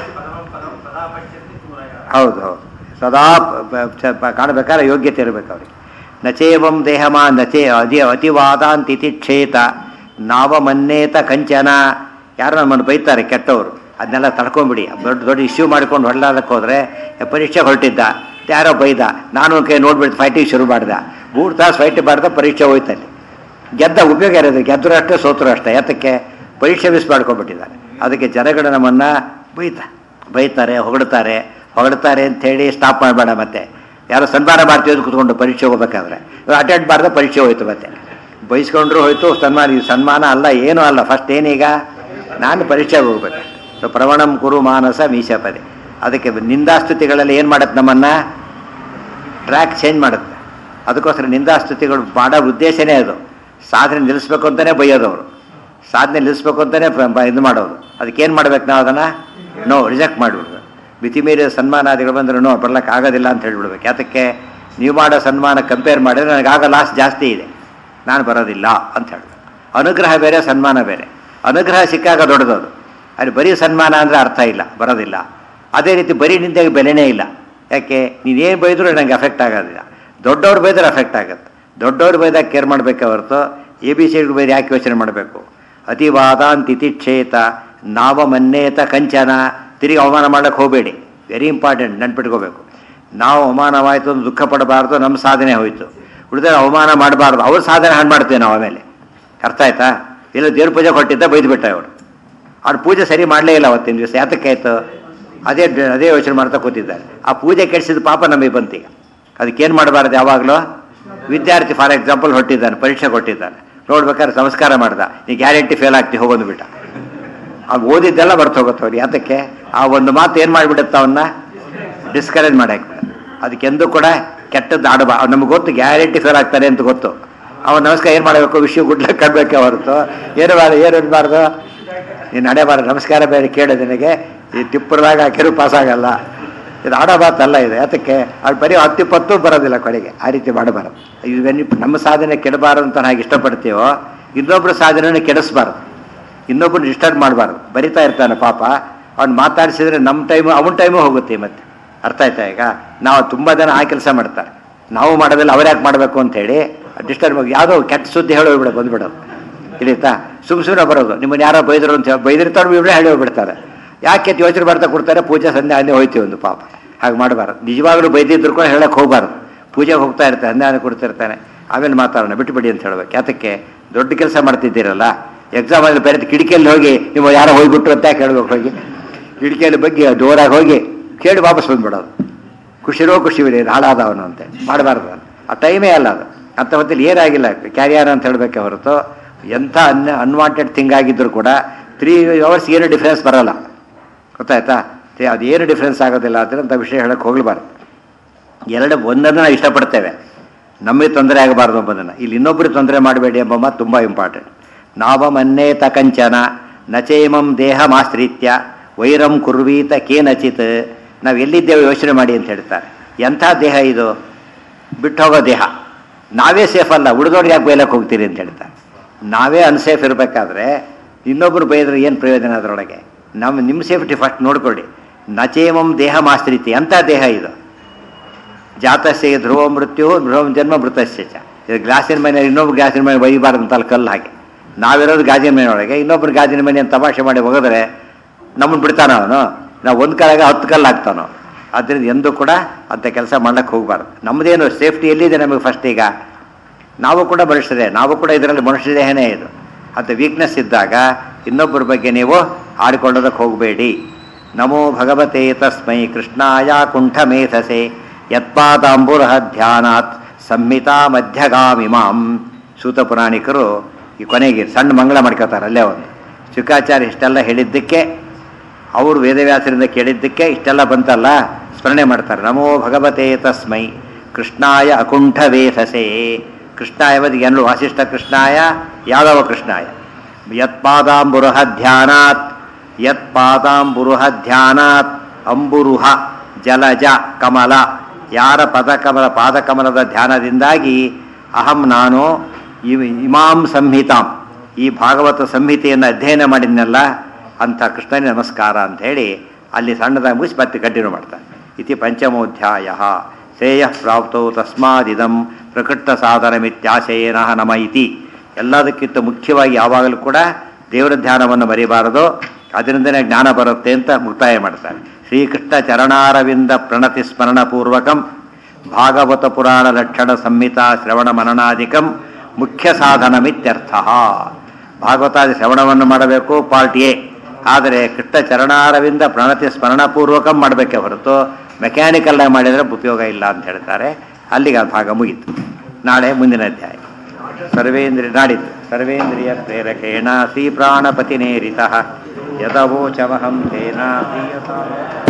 ಹೌದು ಹೌದು ಸದಾ ಪ- ಪ- ಚ- ಪ- ಕಾಣಬೇಕಾದ್ರೆ ಯೋಗ್ಯತೆ ಇರಬೇಕು ಅವ್ರಿಗೆ ನಚೇವಂ ದೇಹಮ ನಚೇ ಅತಿ ಅತಿವಾದಾಂತಿ ಕ್ಷೇತ ನಾವ ಮನ್ನೇತ ಕಂಚನ ಯಾರು ನಮ್ಮನ್ನು ಬೈತಾರೆ ಕೆಟ್ಟವರು ಅದನ್ನೆಲ್ಲ ತಡ್ಕೊಂಬಿಡಿ ದೊಡ್ಡ ದೊಡ್ಡ ಇಶ್ಯೂ ಮಾಡ್ಕೊಂಡು ಹೊಡ್ಲಾದಕ್ಕೆ ಹೋದರೆ ಪರೀಕ್ಷೆ ಹೊರಟಿದ್ದ ಯಾರೋ ಬೈದ ನಾನು ಕೈ ನೋಡ್ಬಿಟ್ಟು ಫೈಟಿಂಗ್ ಶುರು ಮಾಡ್ದ ಮೂರು ತಾಸು ಫೈಟ್ ಮಾಡ್ದ ಪರೀಕ್ಷೆ ಹೋಯ್ತಲ್ಲಿ ಗೆದ್ದ ಉಪಯೋಗ ಇರೋದು ಗೆದ್ದರು ಅಷ್ಟೇ ಸೋತರು ಅಷ್ಟೇ ಯಾತಕ್ಕೆ ಪರೀಕ್ಷೆ ಮಿಸ್ ಮಾಡ್ಕೊಂಡ್ಬಿಟ್ಟಿದ್ದಾರೆ ಅದಕ್ಕೆ ಜನಗಳು ನಮ್ಮನ್ನು ಬೈತ ಬೈತಾರೆ ಹೊಗಳ್ತಾರೆ ಹೊಗಳ್ತಾರೆ ಅಂಥೇಳಿ ಸ್ಟಾಪ್ ಮಾಡಬೇಡ ಮತ್ತೆ ಯಾರೋ ಸನ್ಮಾನ ಮಾಡ್ತೀವಿ ಅಂತ ಕೂತ್ಕೊಂಡು ಪರೀಕ್ಷೆ ಹೋಗ್ಬೇಕಾದ್ರೆ ಅಟೆಂಡ್ ಮಾಡಿದ ಪರೀಕ್ಷೆ ಹೋಯ್ತು ಮತ್ತೆ ಬೈಸ್ಕೊಂಡ್ರು ಹೋಯ್ತು ಸನ್ಮಾನ ಇದು ಸನ್ಮಾನ ಅಲ್ಲ ಏನೂ ಅಲ್ಲ ಫಸ್ಟ್ ಏನೀಗ ನಾನು ಪರೀಕ್ಷೆಗೆ ಹೋಗ್ಬೇಕು ಸೊ ಪ್ರವಣಂ ಕುರು ಮಾನಸ ಮೀಶಪದೆ ಅದಕ್ಕೆ ನಿಂದಾಸ್ತುತಿಗಳಲ್ಲಿ ಏನು ಮಾಡತ್ತೆ ನಮ್ಮನ್ನು ಟ್ರ್ಯಾಕ್ ಚೇಂಜ್ ಮಾಡುತ್ತೆ ಅದಕ್ಕೋಸ್ಕರ ನಿಂದಾಸ್ತುತಿಗಳು ಮಾಡೋ ಉದ್ದೇಶನೇ ಅದು ಸಾಧನೆ ನಿಲ್ಲಿಸ್ಬೇಕು ಅಂತಲೇ ಬೈಯೋದು ಅವರು ಸಾಧನೆ ನಿಲ್ಲಿಸ್ಬೇಕು ಅಂತಲೇ ಇದು ಮಾಡೋದು ಅದಕ್ಕೇನು ಮಾಡ್ಬೇಕು ನಾವು ಅದನ್ನು ನೋ ರಿಜೆಕ್ಟ್ ಮಾಡಿಬಿಡ್ಬೇಕು ಮಿತಿ ಮೀರಿದ ಸನ್ಮಾನಾದಿಗಳು ಬಂದ್ರೆ ನೋ ಬರ್ಲಿಕ್ಕೆ ಆಗೋದಿಲ್ಲ ಅಂತ ಹೇಳ್ಬಿಡ್ಬೇಕು ಯಾತಕ್ಕೆ ನೀವು ಮಾಡೋ ಸನ್ಮಾನ ಕಂಪೇರ್ ಮಾಡಿದ್ರೆ ನನಗಾಗ ಲಾಸ್ ಜಾಸ್ತಿ ಇದೆ ನಾನು ಬರೋದಿಲ್ಲ ಅಂತ ಹೇಳ್ಬೇಕು ಅನುಗ್ರಹ ಬೇರೆ ಸನ್ಮಾನ ಬೇರೆ ಅನುಗ್ರಹ ಸಿಕ್ಕಾಗ ದೊಡ್ಡದದು ಅಲ್ಲಿ ಬರೀ ಸನ್ಮಾನ ಅಂದರೆ ಅರ್ಥ ಇಲ್ಲ ಬರೋದಿಲ್ಲ ಅದೇ ರೀತಿ ಬರೀ ನಿಂದಾಗಿ ಬೆಲೆನೇ ಇಲ್ಲ ಯಾಕೆ ನೀನೇನು ಬೈದರೂ ನನಗೆ ಅಫೆಕ್ಟ್ ಆಗೋದಿಲ್ಲ ದೊಡ್ಡವ್ರು ಬೈದ್ರೆ ಅಫೆಕ್ಟ್ ಆಗುತ್ತೆ ದೊಡ್ಡವ್ರು ಬೈದಾಗ ಕೇರ್ ಮಾಡಬೇಕೆ ಹೊರತು ಎ ಬಿ ಸಿಗಳು ಬೈದು ಯಾಕೆ ಯೋಚನೆ ಮಾಡಬೇಕು ಅತಿವಾದಾಂತಿತಿಕ್ಷೇತ ನಾವ ಮನ್ನೇತ ಕಂಚನ ತಿರುಗಿ ಅವಮಾನ ಮಾಡೋಕ್ಕೆ ಹೋಗಬೇಡಿ ವೆರಿ ಇಂಪಾರ್ಟೆಂಟ್ ನೆನ್ಪಿಟ್ಕೋಬೇಕು ನಾವು ಅವಮಾನವಾಯಿತು ಅಂತ ದುಃಖ ಪಡಬಾರ್ದು ನಮ್ಮ ಸಾಧನೆ ಹೋಯಿತು ಉಳಿದ್ರೆ ಅವಮಾನ ಮಾಡಬಾರ್ದು ಅವ್ರ ಸಾಧನೆ ಹಾಳು ಮಾಡ್ತೇವೆ ನಾವು ಆಮೇಲೆ ಅರ್ಥ ಆಯ್ತಾ ಇಲ್ಲ ದೇವ್ರ ಪೂಜೆ ಕೊಟ್ಟಿದ್ದ ಬೈದ್ಬಿಟ್ಟ ಅವರು ಅವ್ರು ಪೂಜೆ ಸರಿ ಮಾಡಲೇ ಇಲ್ಲ ಅವತ್ತಿನ ದಿವಸ ಯಾತಕ್ಕಾಯ್ತು ಅದೇ ಅದೇ ಯೋಚನೆ ಮಾಡ್ತಾ ಕೂತಿದ್ದಾರೆ ಆ ಪೂಜೆ ಕೆಡಿಸಿದ ಪಾಪ ನಮಗೆ ಬಂತೀಗ ಅದಕ್ಕೇನು ಮಾಡಬಾರ್ದು ಯಾವಾಗಲೂ ವಿದ್ಯಾರ್ಥಿ ಫಾರ್ ಎಕ್ಸಾಂಪಲ್ ಹೊಟ್ಟಿದ್ದಾನೆ ಪರೀಕ್ಷೆ ಕೊಟ್ಟಿದ್ದಾನೆ ನೋಡ್ಬೇಕಾದ್ರೆ ನಮಸ್ಕಾರ ಮಾಡ್ದ ನೀ ಗ್ಯಾರಂಟಿ ಫೇಲ್ ಆಗ್ತಿ ಹೋಗೋದು ಬಿಟ್ಟ ಆಗ ಓದಿದ್ದೆಲ್ಲ ಬರ್ತ ಹೋಗುತ್ತೆ ಅವ್ರು ಯಾತಕ್ಕೆ ಆ ಒಂದು ಮಾತು ಏನು ಮಾಡಿಬಿಡುತ್ತೆ ಅವನ್ನ ಡಿಸ್ಕರೇಜ್ ಮಾಡಾಕ್ಬಿಡ ಅದಕ್ಕೆಂದೂ ಕೂಡ ಕೆಟ್ಟದ್ದು ಆಡಬಾ ನಮ್ಗೆ ಗೊತ್ತು ಗ್ಯಾರಂಟಿ ಫೇಲ್ ಆಗ್ತಾರೆ ಅಂತ ಗೊತ್ತು ಅವನು ನಮಸ್ಕಾರ ಏನು ಮಾಡಬೇಕು ವಿಷಯ ಗುಡ್ಲಕ್ಕೆ ಕಡ್ಬೇಕೆ ಹೊರತು ಏನು ಬಾರ ಏನು ಇರಬಾರ್ದು ನೀನು ನಡೆಯಬಾರ್ದು ನಮಸ್ಕಾರ ಬೇರೆ ಕೇಳು ನಿನಗೆ ಈ ತಿಪ್ಪರದಾಗ ಹಾಕಿರೂ ಪಾಸ್ ಆಗಲ್ಲ ಇದು ಆಡಬಾರ್ದಲ್ಲ ಇದು ಯಾತಕ್ಕೆ ಅದು ಬರೀ ಹತ್ತಿಪ್ಪತ್ತು ಬರೋದಿಲ್ಲ ಕಡೆಗೆ ಆ ರೀತಿ ಮಾಡಬಾರದು ಇವೆನ್ ನಮ್ಮ ಸಾಧನೆ ಕೆಡಬಾರದು ಅಂತ ನಾವು ಇಷ್ಟಪಡ್ತೀವೋ ಇನ್ನೊಬ್ಬರ ಸಾಧನೆಯನ್ನು ಕೆಡಿಸ್ಬಾರ್ದು ಇನ್ನೊಬ್ಬರು ಡಿಸ್ಟರ್ಬ್ ಮಾಡಬಾರ್ದು ಬರಿತಾ ಇರ್ತಾನೆ ಪಾಪ ಅವ್ನು ಮಾತಾಡಿಸಿದ್ರೆ ನಮ್ಮ ಟೈಮು ಅವನ ಟೈಮು ಹೋಗುತ್ತೆ ಮತ್ತೆ ಅರ್ಥ ಆಯ್ತಾ ಈಗ ನಾವು ತುಂಬ ಜನ ಆ ಕೆಲಸ ಮಾಡ್ತಾರೆ ನಾವು ಮಾಡೋದಿಲ್ಲ ಅವ್ರು ಯಾಕೆ ಮಾಡಬೇಕು ಅಂತೇಳಿ ಡಿಸ್ಟರ್ಬ್ ಆಗಿ ಯಾವುದೋ ಕೆಟ್ಟ ಸುದ್ದಿ ಹೇಳಿ ಹೋಗ್ಬಿಡೋದು ಬಂದ್ಬಿಡೋದು ತಿಳಿತಾ ಸುಮ್ ಸುಮ್ಮನೆ ಬರೋದು ನಿಮ್ಮನ್ನು ಯಾರೋ ಬೈದರು ಅಂತ ಹೇಳಿ ಬೈದಿರ್ತಾರೋ ಇವ್ರೇ ಹೇಳಿ ಹೋಗ್ಬಿಡ್ತಾರೆ ಯಾಕೆ ಅಂತ ಯೋಚನೆ ಮಾಡ್ತಾ ಕೊಡ್ತಾರೆ ಪೂಜೆ ಸಂಧ್ಯೆ ಅಲ್ಲೇ ಹೋಯ್ತೀವಿ ಒಂದು ಪಾಪ ಹಾಗೆ ಮಾಡಬಾರ್ದು ನಿಜವಾಗ್ಲೂ ಬೈದಿದ್ರು ಕೂಡ ಹೇಳಕ್ಕೆ ಹೋಗಬಾರ್ದು ಪೂಜೆಗೆ ಹೋಗ್ತಾ ಇರ್ತಾನೆ ಸಂಧಾನ ಕೊಡ್ತಿರ್ತಾನೆ ಆಮೇಲೆ ಮಾತಾಡೋಣ ಬಿಟ್ಟುಬಿಡಿ ಅಂತ ಹೇಳ್ಬೇಕು ಯಾತಕ್ಕೆ ದೊಡ್ಡ ಕೆಲಸ ಮಾಡ್ತಿದ್ದೀರಲ್ಲ ಎಕ್ಸಾಮ್ ಅಲ್ಲಿ ಬೇರೆ ಕಿಟಕಿಯಲ್ಲಿ ಹೋಗಿ ನೀವು ಯಾರೋ ಹೋಗ್ಬಿಟ್ರು ಅಂತ ಯಾಕೆ ಹೇಳ್ಬೇಕು ಹೋಗಿ ಕಿಟಕಿಯಲ್ಲಿ ಬಗ್ಗೆ ಜೋರಾಗಿ ಹೋಗಿ ಕೇಳಿ ವಾಪಸ್ ಬಂದ್ಬಿಡೋದು ಖುಷಿರೋ ಖುಷಿ ಬಿಡಿ ಹಾಳಾದವನು ಅಂತೆ ಮಾಡಬಾರ್ದು ಅದು. ಆ ಟೈಮೇ ಅಲ್ಲ ಅದು ಅಂತ ಹೊತ್ತಲ್ಲಿ ಏನಾಗಿಲ್ಲ ಕ್ಯಾರಿಯರ್ ಅಂತ ಹೇಳಬೇಕೆ ಹೊರತು ಎಂಥ ಅನ್ ಅನ್ವಾಂಟೆಡ್ ಥಿಂಗ್ ಆಗಿದ್ದರೂ ಕೂಡ ತ್ರೀ ಅವರ್ಸ್ ಏನು ಡಿಫ್ರೆನ್ಸ್ ಬರಲ್ಲ ಗೊತ್ತಾಯ್ತಾ ತೆ- ಅದೇನು ಡಿಫ್ರೆನ್ಸ್ ಆಗೋದಿಲ್ಲ ಅಂತ ವಿಷಯ ಹೇಳಕ್ಕೆ ಹೋಗಬಾರ್ದು ಎರಡು ಒಂದನ್ನು ನಾವು ಇಷ್ಟಪಡ್ತೇವೆ ನಮಗೆ ತೊಂದರೆ ಆಗಬಾರ್ದು ಎಂಬುದನ್ನು ಇಲ್ಲಿ ಇನ್ನೊಬ್ಬರಿಗೆ ತೊಂದರೆ ಮಾಡಬೇಡಿ ಎಂಬ ಮಾತು ತುಂಬ ಇಂಪಾರ್ಟೆಂಟ್ ನಾವ ಮನ್ನೇತ ಕಂಚನ ನಚೇಮಂ ದೇಹಮಾಶ್ರಿತ್ಯ ವೈರಂ ಕುರ್ವೀತ ಕೇನಚಿತ್ ನಾವು ಎಲ್ಲಿದ್ದೇವೆ ಯೋಚನೆ ಮಾಡಿ ಅಂತ ಹೇಳ್ತಾರೆ ಎಂಥ ದೇಹ ಇದು ಬಿಟ್ಟು ಹೋಗೋ ದೇಹ ನಾವೇ ಸೇಫ್ ಅಲ್ಲ ಉಳಿದವ್ರಿಗೆ ಯಾಕೆ ಬೈಲಕ್ಕೆ ಹೋಗ್ತೀರಿ ಅಂತ ಹೇಳ್ತಾರೆ ನಾವೇ ಅನ್ಸೇಫ್ ಇರಬೇಕಾದ್ರೆ ಇನ್ನೊಬ್ಬರು ಬೈದ್ರೆ ಏನು ಪ್ರಯೋಜನ ಅದರೊಳಗೆ ನಮ್ಮ ನಿಮ್ಮ ಸೇಫ್ಟಿ ಫಸ್ಟ್ ನೋಡ್ಕೊಳ್ಳಿ ನಚೇಮಂ ದೇಹ ಮಾಶ್ರಿತಿ ಎಂಥ ದೇಹ ಇದು ಜಾತಸ್ಯ ಧ್ರುವ ಮೃತ್ಯು ಧ್ರುವ ಜನ್ಮ ಮೃತಸ್ಯ ಚ ಇದು ಗ್ಲಾಸಿನ ಮನೆ ಇನ್ನೊಬ್ರು ಗ್ಲಾಸಿನ ಮನೆ ಒಯ್ಯಬಾರ್ದು ಅಂತಲ್ಲ ಕಲ್ಲು ಹಾಕಿ ನಾವಿರೋದು ಗಾಜಿನ ಮನೆ ಒಳಗೆ ಇನ್ನೊಬ್ರು ಗಾಜಿನ ಮನೆ ಅಂತ ತಮಾಷೆ ಮಾಡಿ ಹೋಗಿದ್ರೆ ನಮ್ಮನ್ನು ಬಿಡ್ತಾನ ಅವನು ನಾವು ಒಂದು ಕಾಲಾಗ ಹತ್ತು ಕಲ್ಲು ಹಾಕ್ತಾನೋ ಆದ್ದರಿಂದ ಎಂದೂ ಕೂಡ ಅಂಥ ಕೆಲಸ ಮಾಡಕ್ಕೆ ಹೋಗಬಾರ್ದು ನಮ್ಮದೇನು ಸೇಫ್ಟಿ ಎಲ್ಲಿದೆ ನಮಗೆ ಫಸ್ಟ್ ಈಗ ನಾವು ಕೂಡ ಮನುಷ್ಯರೇ ನಾವು ಕೂಡ ಇದರಲ್ಲಿ ಮನುಷ್ಯ ದೇಹನೇ ಇದು ಅಂತ ವೀಕ್ನೆಸ್ ಇದ್ದಾಗ ಇನ್ನೊಬ್ಬರ ಬಗ್ಗೆ ನೀವು ಆಡಿಕೊಳ್ಳೋದಕ್ಕೆ ಹೋಗಬೇಡಿ ನಮೋ ಭಗವತೆ ತಸ್ಮೈ ಕೃಷ್ಣಾಯ ಕುಂಠಮೇಧಸೆ ಯತ್ಪಾದಾಂಬುರ ಧ್ಯಾನಾತ್ ಸಂಹಿತಾ ಮಧ್ಯಗಾಮಿಮಾಂ ಸೂತ ಪುರಾಣಿಕರು ಈ ಕೊನೆಗೆ ಸಣ್ಣ ಮಂಗಳ ಮಾಡ್ಕೋತಾರೆ ಅಲ್ಲೇ ಒಂದು ಶುಕಾಚಾರ್ಯ ಇಷ್ಟೆಲ್ಲ ಹೇಳಿದ್ದಕ್ಕೆ ಅವರು ವೇದವ್ಯಾಸರಿಂದ ಕೇಳಿದ್ದಕ್ಕೆ ಇಷ್ಟೆಲ್ಲ ಬಂತಲ್ಲ ಸ್ಮರಣೆ ಮಾಡ್ತಾರೆ ನಮೋ ಭಗವತೆ ತಸ್ಮೈ ಕೃಷ್ಣಾಯ ಅಕುಂಠ ವೇಸಸೆ ಕೃಷ್ಣಾಯ ಬದಿಗೆ ಎಲ್ಲೂ ವಾಸಿಷ್ಠ ಕೃಷ್ಣಾಯ ಯಾದವ ಕೃಷ್ಣಾಯ ಯತ್ಪಾದಾಂಬುರಹ ಧ್ಯಾನಾತ್ ಯತ್ಪಾದಾಂಬುರುಹ ಧ್ಯಾನಾತ್ ಅಂಬುರುಹ ಜಲಜ ಕಮಲ ಯಾರ ಪದಕಮಲ ಪಾದಕಮಲದ ಧ್ಯಾನದಿಂದಾಗಿ ಅಹಂ ನಾನು ಇವ್- ಇಮಾಂ ಸಂಹಿತಾಂ ಈ ಭಾಗವತ ಸಂಹಿತೆಯನ್ನು ಅಧ್ಯಯನ ಮಾಡಿದ್ನಲ್ಲ ಅಂಥ ಕೃಷ್ಣನಿಗೆ ನಮಸ್ಕಾರ ಅಂತ ಹೇಳಿ ಅಲ್ಲಿ ಸಣ್ಣದಾಗಿ ಮುಗಿಸಿ ಮತ್ತೆ ಕಂಟಿನ್ಯೂ ಮಾಡ್ತಾನೆ ಇತಿ ಪಂಚಮೋಧ್ಯಾಯ ಶ್ರೇಯ ಪ್ರಾಪ್ತೌ ತಸ್ಮಾದಿದಂ ಪ್ರಕೃತ ಸಾಧನಮಿತ್ಯಾಶಯೇನ ನಮ ಇತಿ ಎಲ್ಲದಕ್ಕಿಂತ ಮುಖ್ಯವಾಗಿ ಯಾವಾಗಲೂ ಕೂಡ ದೇವರ ಧ್ಯಾನವನ್ನು ಮರಿಬಾರದು ಅದರಿಂದನೇ ಜ್ಞಾನ ಬರುತ್ತೆ ಅಂತ ಮುಕ್ತಾಯ ಮಾಡ್ತಾರೆ ಶ್ರೀಕೃಷ್ಣ ಚರಣಾರವಿಂದ ಪ್ರಣತಿ ಸ್ಮರಣಪೂರ್ವಕಂ ಭಾಗವತ ಪುರಾಣ ಲಕ್ಷಣ ಸಂಹಿತಾ ಶ್ರವಣ ಮನನಾದಿಕಂ ಮುಖ್ಯ ಸಾಧನಮಿತ್ಯರ್ಥ ಭಾಗವತಾದಿ ಶ್ರವಣವನ್ನು ಮಾಡಬೇಕು ಪಾರ್ಟ್ ಎ ಆದರೆ ಕೃಷ್ಣ ಚರಣಾರವಿಂದ ಪ್ರಣತಿ ಸ್ಮರಣಪೂರ್ವಕಂ ಮಾಡಬೇಕೆ ಹೊರತು ಮೆಕ್ಯಾನಿಕಲ್ ಮಾಡಿದರೆ ಉಪಯೋಗ ಇಲ್ಲ ಅಂತ ಹೇಳ್ತಾರೆ ಅಲ್ಲಿಗೆ ಆ ಭಾಗ ಮುಗೀತು ನಾಳೆ ಮುಂದಿನ ಅಧ್ಯಾಯ ಸರ್ವೇಂದ್ರಿಯ ನಾಡಿದ್ದು ಸರ್ವೇಂದ್ರಿಯ ಪ್ರೇರಕೇಣ ಶ್ರೀ ಪ್ರಾಣಪತಿನೇರಿತ ಯದವೋಚಮಹಂ ತೇನ ಪ್ರಿಯತಾ